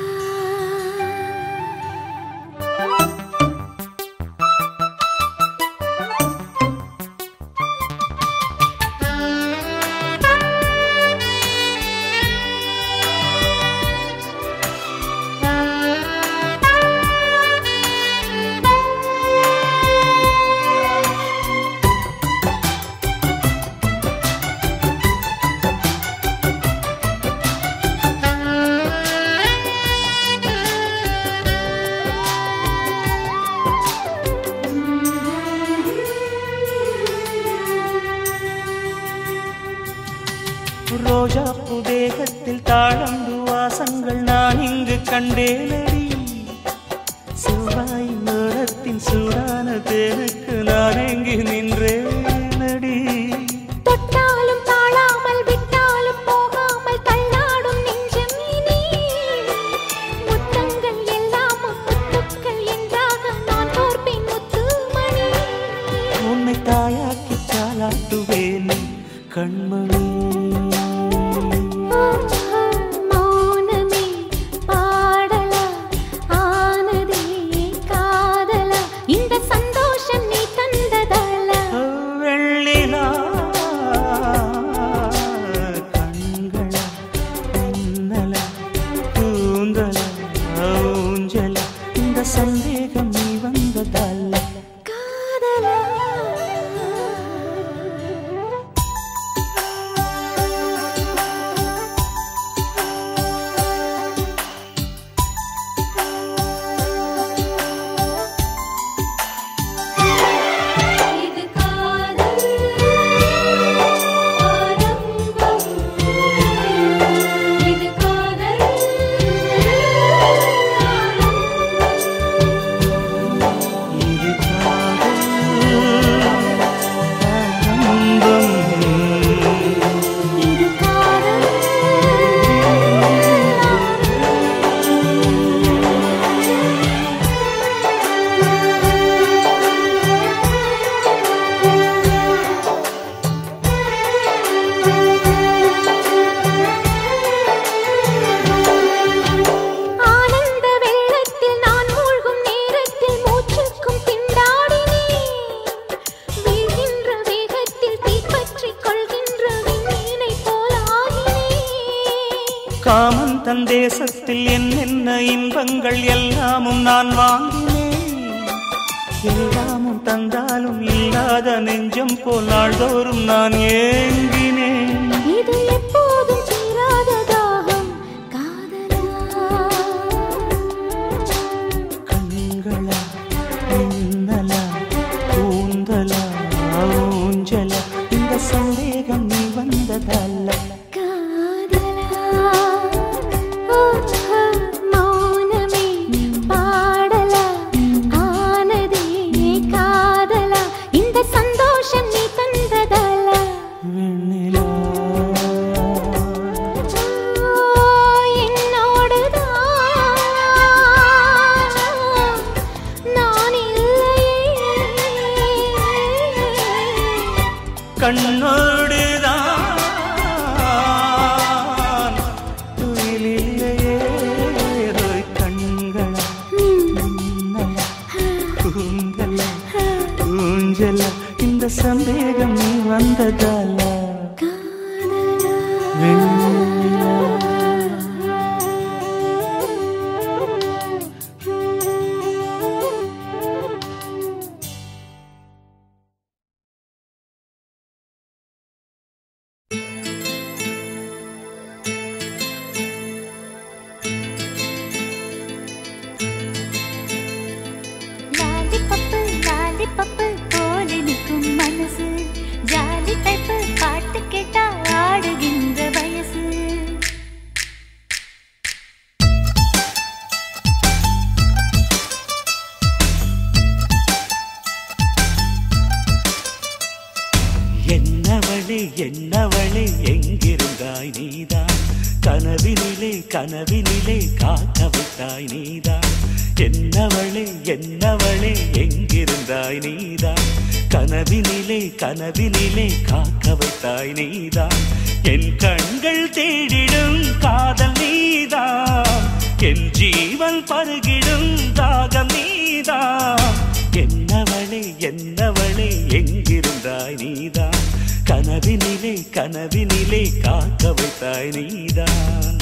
ரோஜா தேகத்தில் தாழம்பு வாசங்கள் நான் இங்கு கண்டேனடி செவ்வாய் நேரத்தின் சூடான தேனுக்கு நான் எங்கு நின்றேனடி தொட்டாலும் தாழாமல் விட்டாலும் போகாமல் தள்ளாடும் நெஞ்சம் இனி முத்தங்கள் எல்லாமும் முத்துக்கள் என்றாக நான் தோற்பேன் முத்துமணி உன்னை தாயாக்கி சாலாட்டுவேன் கண்மணி ஓ, ஓ, மௌனமே பாடலா ஆனதே காதலா இந்த சந்தோஷம் நீ தந்ததால வெள்ளிலா கண்களா மின்னலா கூந்தலா ஊஞ்சலா இந்த சந்தேகம் நீ வந்ததல்ல காதலா இது காதல் ஆரம்பம் இது காதல் இது காதல் ஆரம்பம் இது காதல் ஆனந்த வெள்ளத்தில் நான் மூழ்கும் நேரத்தில் மூச்சுக்கும் திண்டாடினேன் வீழ்கின்ற வேகத்தில் தீப்பற்றிக் கொள்கின்ற விண்மீனை போலாகினேன் காமன் தன் தேசத்தில் என்னென்ன இன்பங்கள் எல்லாமும் நான் வாங்கினேன் எல்லாமும் தந்தாலும் இல்லாத நெஞ்சம் போல் நாள்தோறும் நான் ஏங்கினேன் இது எப்போதும் தீராத தாகம் காதலா கண்களா மின்னலா கூந்தலா ஊஞ்சலா இந்த சந்தேகம் நீ வந்ததல்ல காதலா ஓ, ஓ, மௌனமே பாடலா ஆனதே காதலா கண்ணோடுதான் துயிலில்லையே ஓய் கண்களா மின்னலா, கூந்தலா, ஊஞ்சலா இந்த சந்தேகம் நீ வந்ததால வெண்ணிலா. லாலிபப்பு லாலிபப்பு போல நிற்கும் மனசு ஜாலி டைப்பு பாட்டு கேட்டா ஆடுகின்ற வயசு என்னவளே என்னவளே எங்கிருந்தாய் நீதான் கனவினிலே கனவினிலே காக்க விட்டாய் நீதான் என்னவளே என்னவளே எங்கிருந்தாய் நீதான் கனவினிலே கனவினிலே காக்க வைத்தாய் நீதான் என் கண்கள் தேடிடும் காதல் நீதான் என் ஜீவன் பருகிடும் தாகம் நீதான் என்னவளே என்னவளே எங்கிருந்தாய் நீதான் கனவினிலே கனவினிலே காக்க வைத்தாய் நீதான்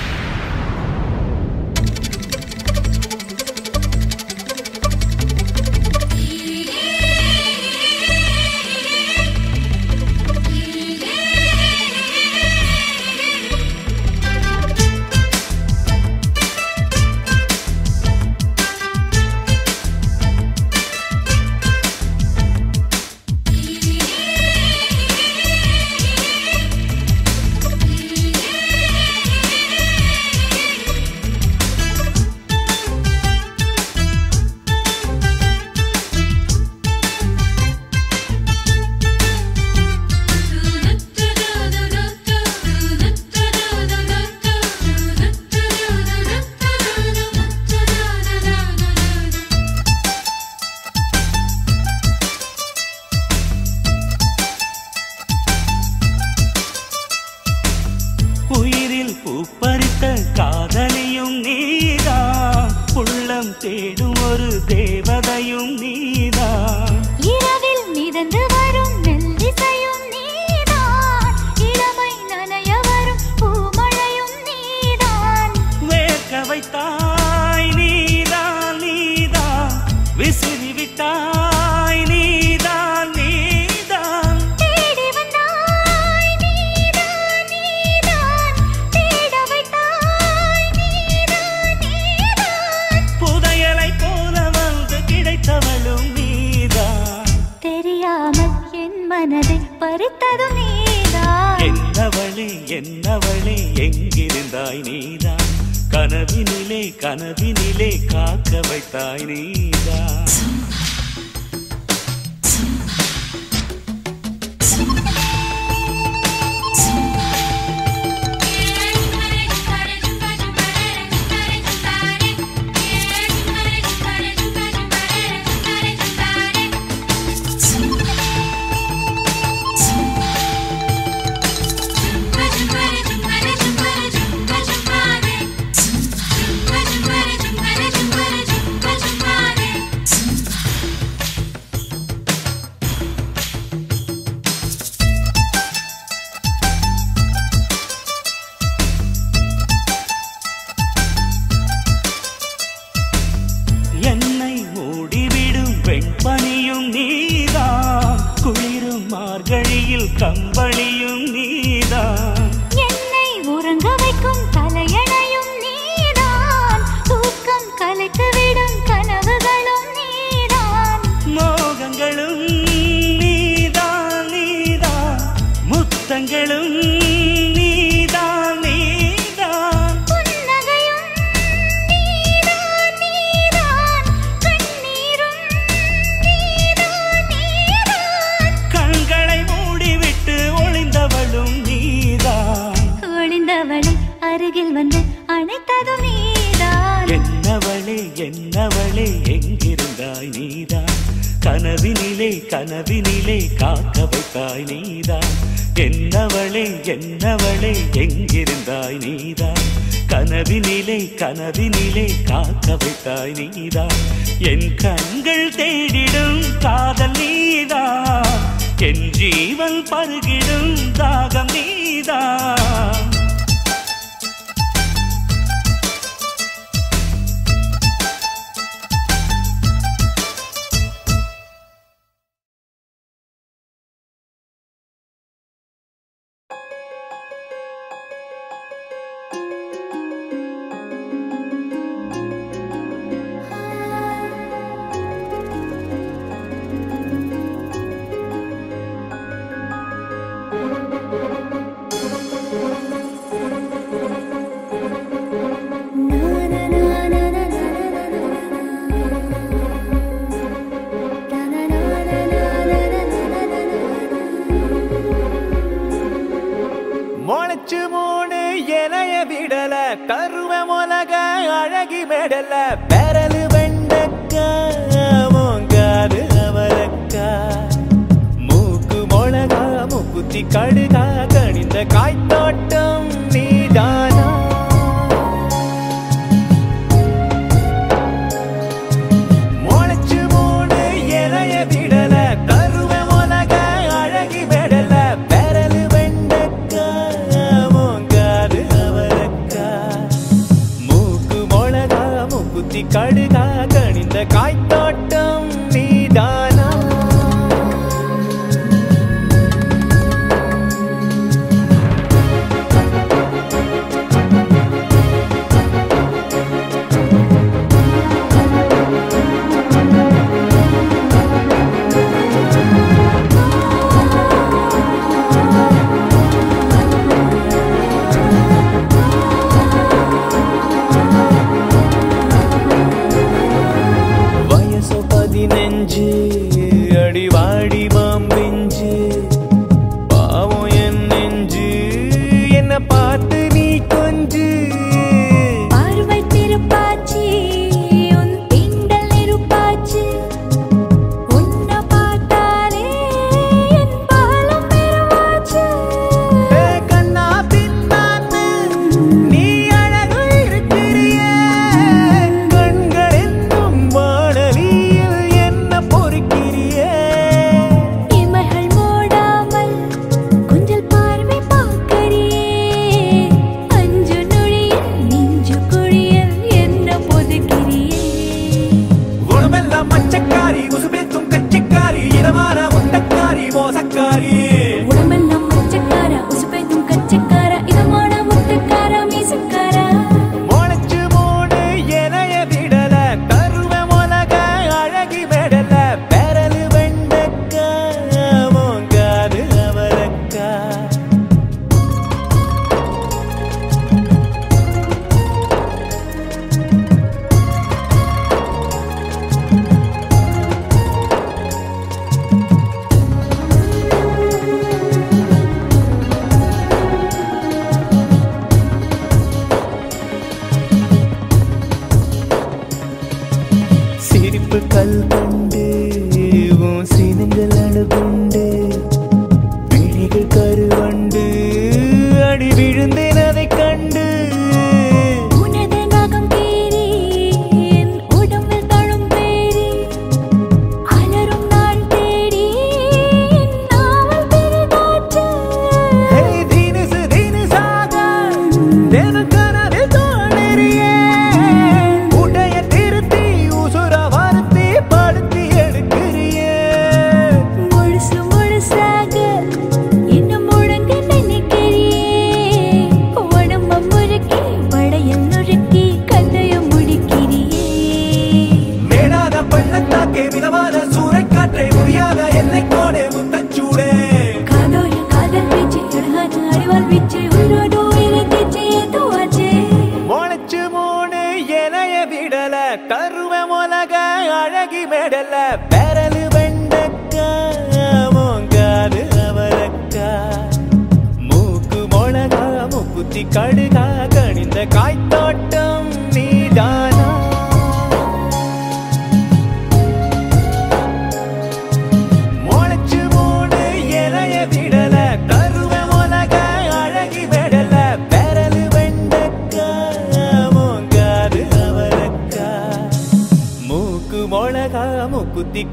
உயிரில் பூப்பறித்த காதலியும் நீதான் உள்ளம் தேடும் ஒரு தேவதையும் நீதான் இரவில் மிதந்து வரும் மெல்லிசையும் நீதான் இளமை நனைய வரும் பூமழையும் நீதான் வேர்க்க வைத்தாய் நீதான் நீதான் விசிறி விட்டாய் நீதான் நீதான் தேடி வந்தாய் நீதான் நீதான் தேட வைத்தாய் நீதான் நீதான் புதையலை போல வந்து கிடைத்தவளும் நீதான் தெரியாமல் என் மனதை பறித்ததும் நீதான் என்னவளே என்னவளே எங்கிருந்தாய் நீதான் கனவினிலே கனவினிலே காக்க வைத்தாய் நீதான் என்னை மூடிவிடும் வெண்பனியும் நீதான் குளிரும் மார்கழியில் கம்பளியும் நீதான் என்னை உறங்க வைக்கும் தலையணையும் நீதான் தூக்கம் கலைத்துவிடும் கனவுகளும் நீதான் மோகங்களும் நீதான் நீதான் முத்தங்களும் நீதான் நீதான் புன்னகையும் நீதான் நீதான் கண்ணீரும் நீதான் நீதான் கண்களை மூடிவிட்டு ஒளிந்தவளும் நீதான் ஒளிந்தவளை அருகில் வந்து அணைத்ததும் நீதான் என்னவளே என்னவளே எங்கிருந்தாய் நீதான் கனவு கனவினிலே கனவினிலே காக்க வைத்தாய் நீதான் என்னவளே என்னவளே எங்கிருந்தாய் நீதான் கனவினிலே கனவினிலே காக்க வைத்தாய் நீதான் என் கண்கள் தேடிடும் காதல் நீதான் என் ஜீவன் பருகிடும் தாகம் நீதான் முளைச்சு மூணு இலைய விடல கருவ முலக அழகி மெடல பெரலு வெண்டக்கா மூங்காது அவரக்கா மூக்கு மொளகா மூக்குத்தி கடுகா கணிந்த காய்த்தோட்டம் நீதானா முளைச்சு மூணு இலைய விடல கருவ முலக அழகி மெடல பெரலு வெண்டக்கா மூங்காது அவரக்கா மூக்கு மொளகா மூக்குத்தி கடுகா கணிந்த காய்த்தோட்டம் நீதானா வயசு பதினஞ்சு அடிவாடி மாம்பிஞ்சு பாவம் என் நெஞ்சு என்ன பார்த்து நீ கொஞ்சு பார்வை திருப்பாச்சி உன் தீண்டல் நெருப்பாச்சி உன்னை பார்த்தாலே என் பாலம் பெருமாச்சு ஏ கண்ணா பின்னாத்து நீ அழகு இருக்கிறியே கண்கள் என்னும் வானலியில் என்ன பொறுக்கிறியே இமைகள் மூடாமல் கொஞ்சல் பார்வை பார்க்கறியே அஞ்சு நொழியில் நெஞ்சு குழியில் என்ன பொதுக்கிறியே குணமெல்லாம் மச்சக்காரி உசுபேத்தும் கச்சக்காரி இதமான முட்டக்காரி மோசக்காரி உடம்பெல்லாம் மச்சக்கார உசுப்பைத்தும் கச்சக்கார இதமான முட்டுக்கார மீசக்கார முளைச்சு மூணு இலைய விடல கருவ முலக அழகி மெடல பெரலு வெண்டக்கா மூங்காது அவரக்கா சிரிப்பு கல் கண்டு உன் சினங்கள் அணுகுண்டு விழிகள் கருவண்டு அடி விழுந்தேன் அதைக் கண்டு உனது நகம் தேறி என் உடம்பில் தழும் பேரி அலரும் நான் தேடி என் நாவல் பெரிதாச்சு ஹே தினுசு தினுசாக தினம் கனவில் தோன்றியே உடைய திருத்தி உசுர வருத்தி படுத்தி எடுக்கிறியே முழுசு முழுசாக என்ன முழங்க நினைக்கிறியே உடம்ப முறுக்கி வளையல் நுறுக்கி கதைய முடிக்கிறியே மேடாத பள்ளத்தாக்கே மிதமான சூறைக்காற்றை முடியாத எல்லை கோடே முத்தச்சூடே காதோர காதல் பேச்சு அழகான அறிவால் வீச்சு உயிரோடு உயிரை தேச்சு ஏதுவாச்சே முளைச்சு மூணு இலைய விடல கருவ முலக அழகி மெடல பெரலு வெண்டக்கா மூங்காது அவரக்கா மூக்கு மொளகா மூக்குத்தி கடுகா கணிந்த காய்த்தோட்டம் நீதானா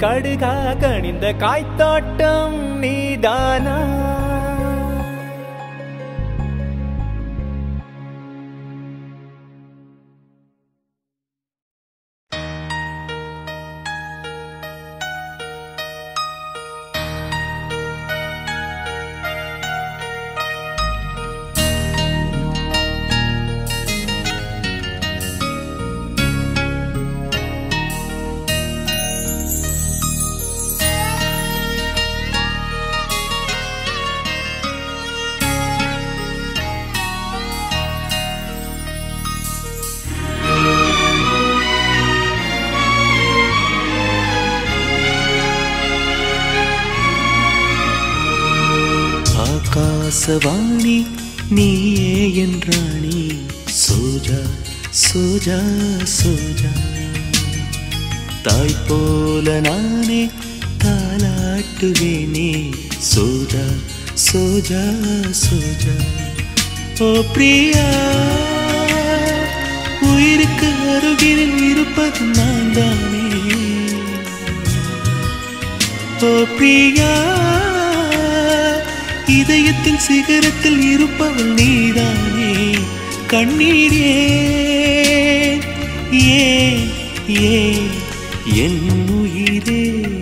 கடுகா கணிந்த காய்த்தோட்டம் நீதானா ஆகாசவாணி நீயே என்றாணி சோஜா சோஜா சோஜா தாய் போல நானே தாலாட்டுவேனே சோஜா சோஜா சோஜா ஓ பிரியா உயிருக்கு அருகில் இருப்பது நான் தானே ஓ பிரியா இதயத்தின் சிகரத்தில் இருப்பவள் நீதானே கண்ணீர் ஏன் ஏன் ஏன் என் உயிரே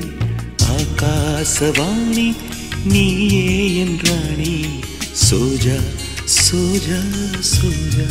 ஆகாசவாணி நீயே என்றாணி சோஜா சோஜா சோஜா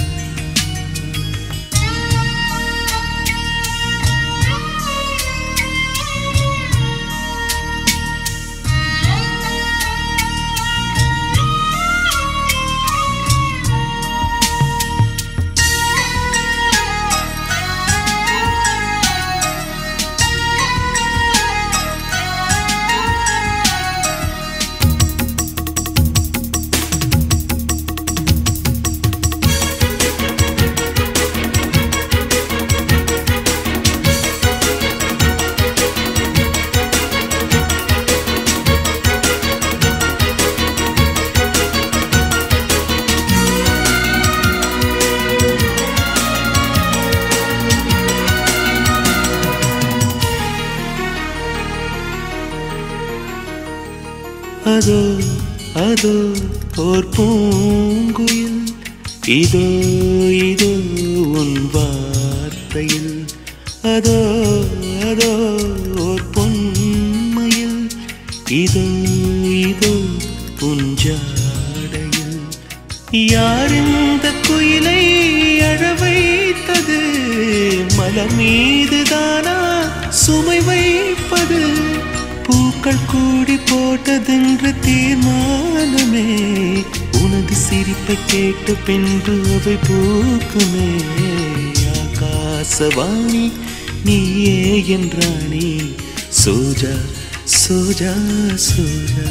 அதோ அதோ ஓர் பூங்குயில் இதோ இதோ உன் வார்த்தையில் அதோ அதோ ஓர் பொன்மையில் இதோ இதோ உன் ஜாடையில் யார் இந்த குயிலை அழ வைத்தது மலர் மீதுதானா சுமை வைப்பது பூக்கள் கூடி போட்டதென்று தீர்மானமே உனது சிரிப்பை கேட்டு பின்பு அவை பூக்குமே ஆகாசவாணி நீயே என்றாணி சோஜா சோஜா சோஜா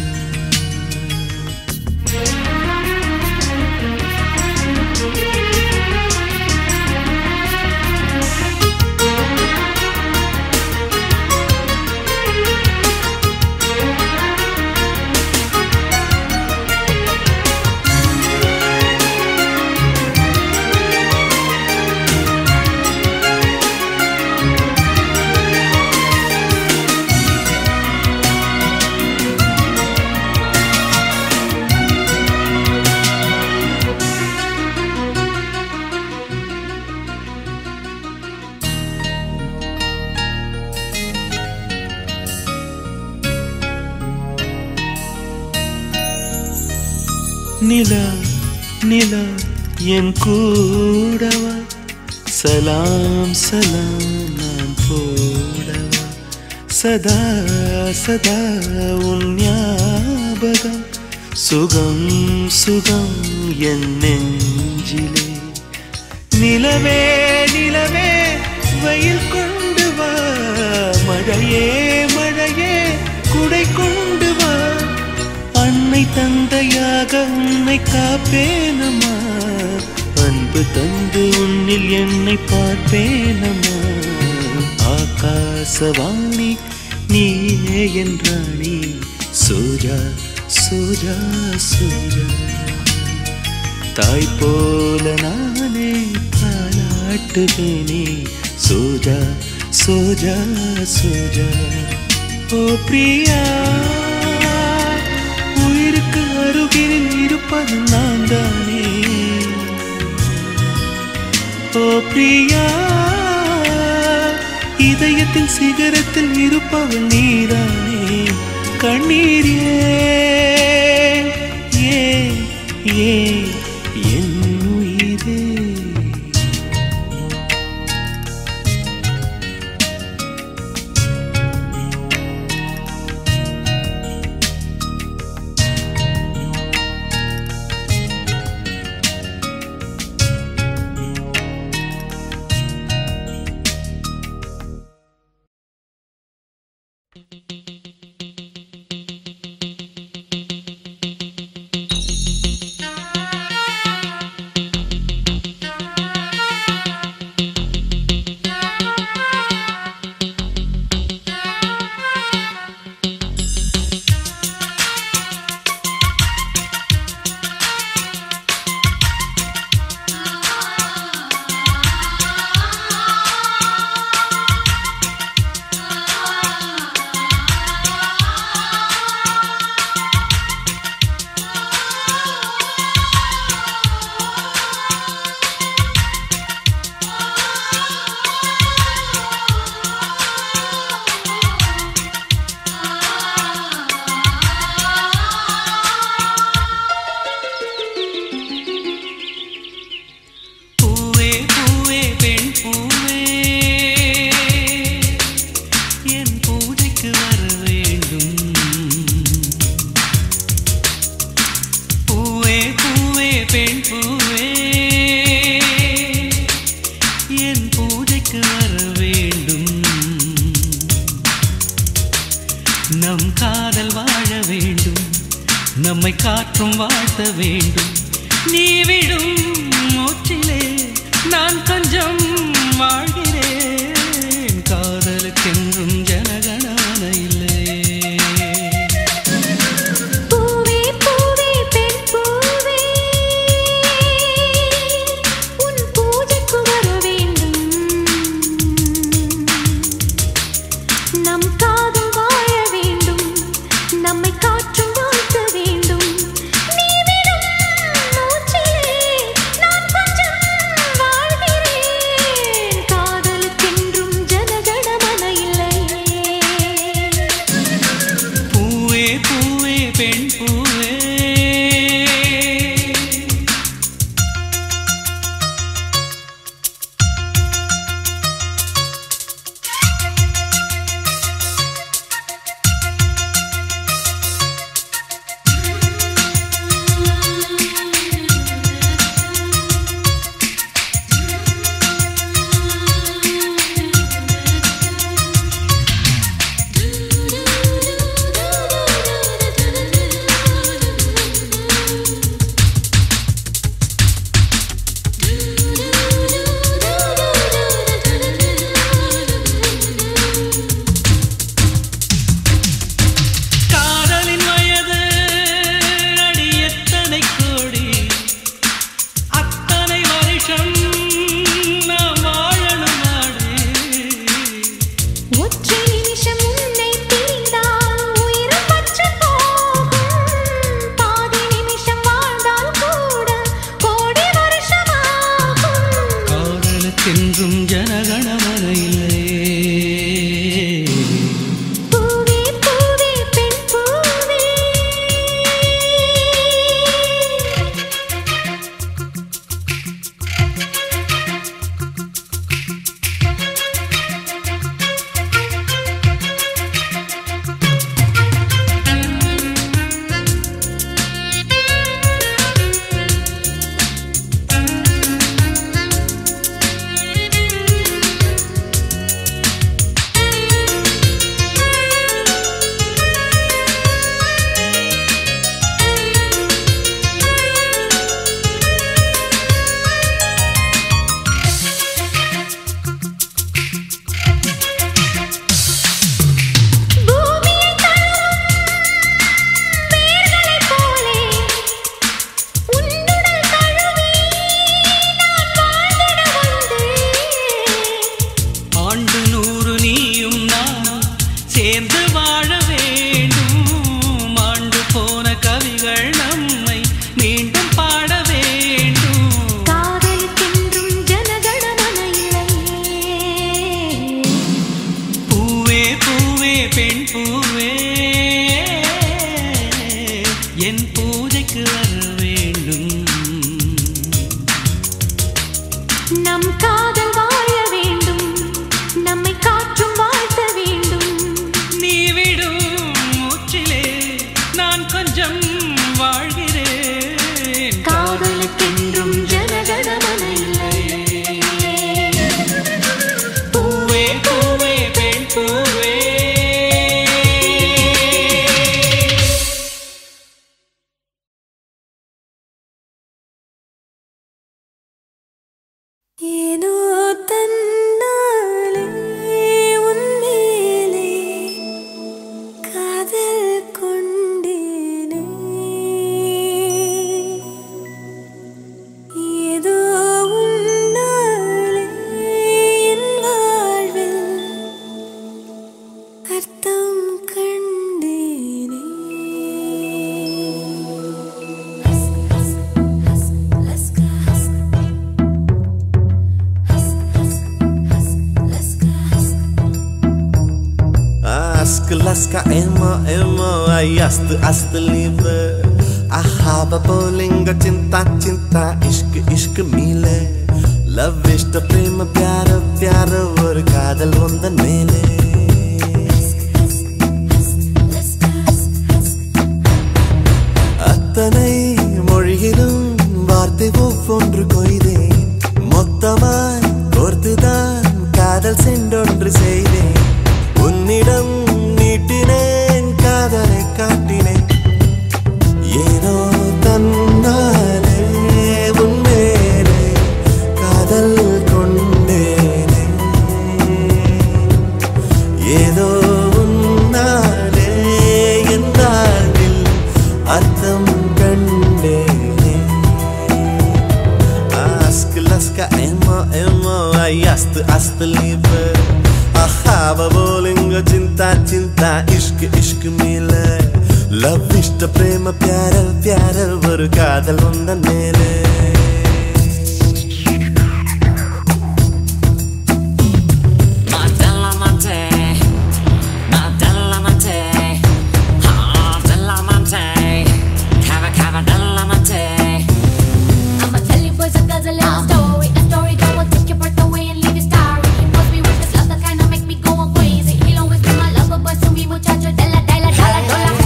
நிலா நிலா என் கூடவா சலாம் சலாம் நான் போடவா சதா சதா உன் ஞாபகம் சுகம் சுகம் என் நெஞ்சிலே நிலவே நிலவே வெயில் கொண்டு வா மழையே மழையே குடை கொண்டு வா அன்னை தந்தையாக உன்னை காப்பேனம்மா அன்பு தந்து உன்னில் என்னை பார்ப்பேனம்மா ஆகாசவாணி நீயே என்றாணி சோஜா சோஜா சோஜா தாய் போல நானே தாலாட்டுவேனே சோஜா சோஜா சோஜா ஓ பிரியா உயிருக்கு அருகில் இருப்பது நான் தானே ஓ பிரியா இதயத்தின் சிகரத்தில் இருப்பவள் நீதானே கண்ணீர் ஏன் ஏன் ஏன் என் உயிரே பூவே பூவே பெண் பூவே என் பூஜைக்கு வர வேண்டும் பூவே பூவே பெண் பூவே என் பூஜைக்கு வர வேண்டும் நம் காதல் வாழ வேண்டும் நம்மை காற்றும் வாழ்த்த வேண்டும் நீ விடும் மூச்சிலே நான் கொஞ்சம் வாழ்கிறேன் காதலுக்கென்றும் ஜனகணான இல்லை பூவே பூவே பெண் பூவே உன் பூஜைக்கு வர வேண்டும் நம் காதல் வாழ வேண்டும் நம்மை காற்றும் வாழ்த்த வேண்டும் நீ விடும் மூச்சிலே நான் கொஞ்சம் வாழ்கிறேன் காதலுக்கு laska emo emo ay ast ast liebe ahaba bolinga cinta cinta ishq ishq mile love இஷ்ட பிரேம பியார பியார ஒரு காதல் வந்தன் மேலே அத்தனை மொழியிலும் வார்த்தை ஒவ்வொன்று கொய்தேன் மொத்தமாய் கோர்த்துதான் காதல் சென்றொன்று செய்தேன் உன்னிடம் நீட்டினேன் காதலை காட்டினேன் ஏனோ தன்னாலே உன்மேலே காதல் கொண்டேனே ஏதோ உன்னாலே என் வாழ்வில் அர்த்தம் கண்டேனே Ask laska emo emo ay ast ast liebe Ahava bolinga cinta cinta ishq ishq mile Love ishta prema pyara pyara ஒரு காதல் வந்தன் மேலே I'ma tell you boys a dozen little story, a story that will take your breath away and leave you starry. He must be with this love that kinda make me go crazy. He'll always be my lover, but soon be muchacho de la de la dollar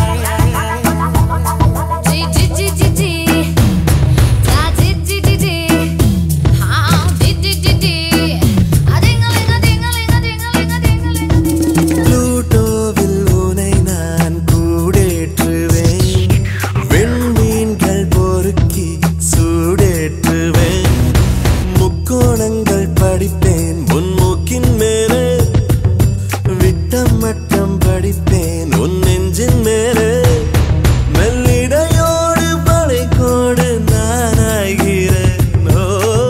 dollar. G G G G G, da G G G G, ah G G G G, a ding a ling a ding a ling a ding a ling a ding a ling a ding a ling a. ப்ளூட்டோவில் உனை நான் கூடேற்றுவேன் விண்மீன்கள் பொறுக்கி சூடேற்றுவேன் முக்கோணங்கள் படிப்பேன் முன்மூக்கின் மேலே விட்டம் மட்டம் படிப்பேன் உன் நெஞ்சின் மேலே மெல்லிடையோடு படைக்கோடு நான் ஆகிறேன் ஓ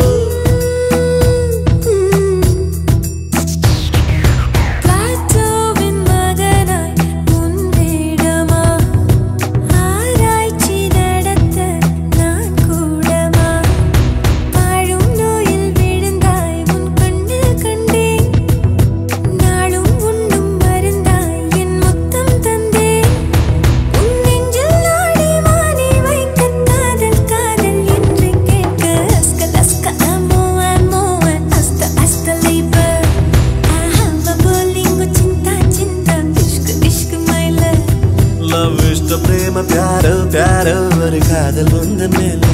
காற்றோவின் மகனாய் உன் வேடமா ஆராய்ச்சி நடத்த நான் கூடமா வாழும் நோயில் விழுந்தாய் உன் கண்ணில் கண்டேன் நாளும் உண்ணும் மருந்தாய் என் முத்தம் தந்தேன் உன் நெஞ்சில் நாடி வாணி வைக்க காதல் காதல் என்று கேட்க அஸ்க லஸ்க அமோ அமோ அஸ்த அஸ்த லைபர் ahava bolingo cinta cinta ishq ishq my love love இஷ்ட பிரேம பியார பியார ஒரு காதல் வந்த மேலே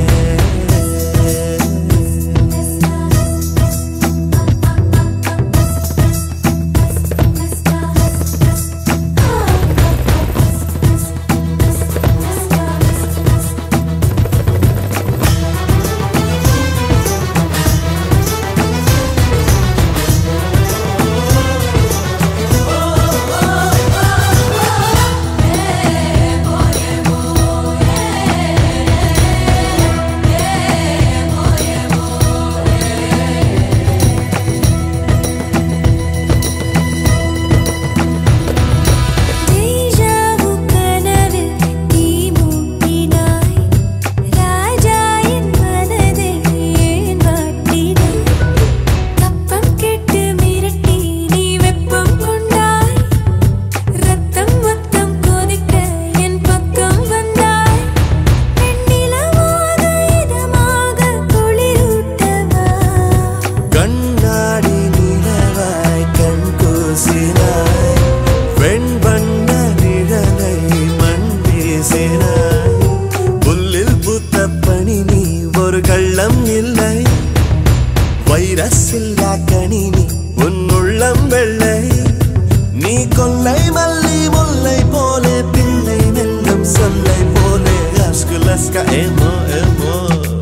தேஜாவு கனவில் நீ மூட்டினாய் ராஜா என் மனதை ஏன் வாட்டினாய் கப்பம் கெட்டு மிரட்டி நீ வெப்பம் கொண்டாய் ரத்தம் மொத்தம் கொதிக்க என் பக்கம் வந்தாய் பெண்ணிலமாக இதமாக குளிரூட்டவா கண்ணாடி நிலவாய் கண் கூசினாய் வெண்பண்ண நிழலை மண் வீசினாய் புல்லில் பூத்த பனி நீ ஒரு கள்ளம் இல்லை வைரஸ் இல்லா கனி நீ உன் உள்ளம் வெள்ளை நீ கொல்லை மல்லி முல்லை போலே பிள்ளை வெல்லும் சொல்லை போலே அஸ்கு லஸ்கா ஏமோ ஏமோ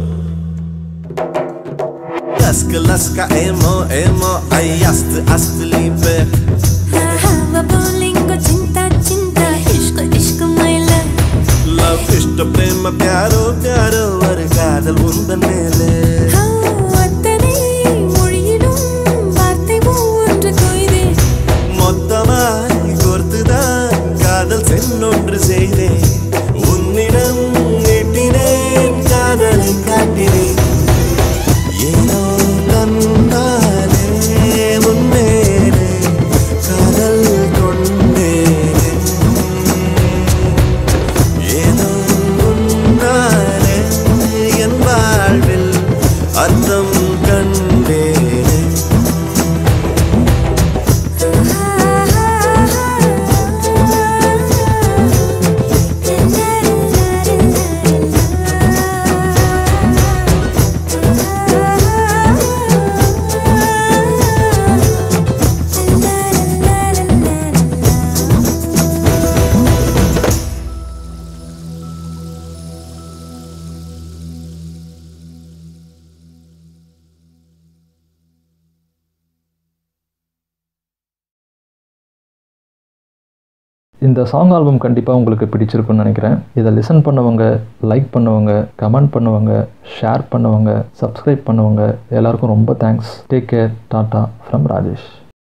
Laska, laska, emo, emo, ay, ast, ast, liebe. ahava bolingo cinta cinta ishq ishq my love Love, இஷ்ட பிரேம பியாரோ பியாரோ ஒரு காதல் உந்தன் மேலே அத்தனை மொழியிலும் வார்த்தை ஒன்று கொய்தே மொத்தமாய் கோர்த்துதான் காதல் சென்னொன்று செய்தேன் உன்னிடம் நீட்டினேன் காதலை காட்டினேன் ஏனோ தன்னாலே உன்மேலே காதல் கொண்டேனே இந்த சாங் ஆல்பம் கண்டிப்பாக உங்களுக்கு பிடிச்சிருக்குன்னு நினைக்கிறேன் இதை லிசன் பண்ணவங்க லைக் பண்ணவங்க கமெண்ட் பண்ணவங்க ஷேர் பண்ணவங்க சப்ஸ்கிரைப் பண்ணவங்க எல்லாருக்கும் ரொம்ப thanks take care tata from Rajesh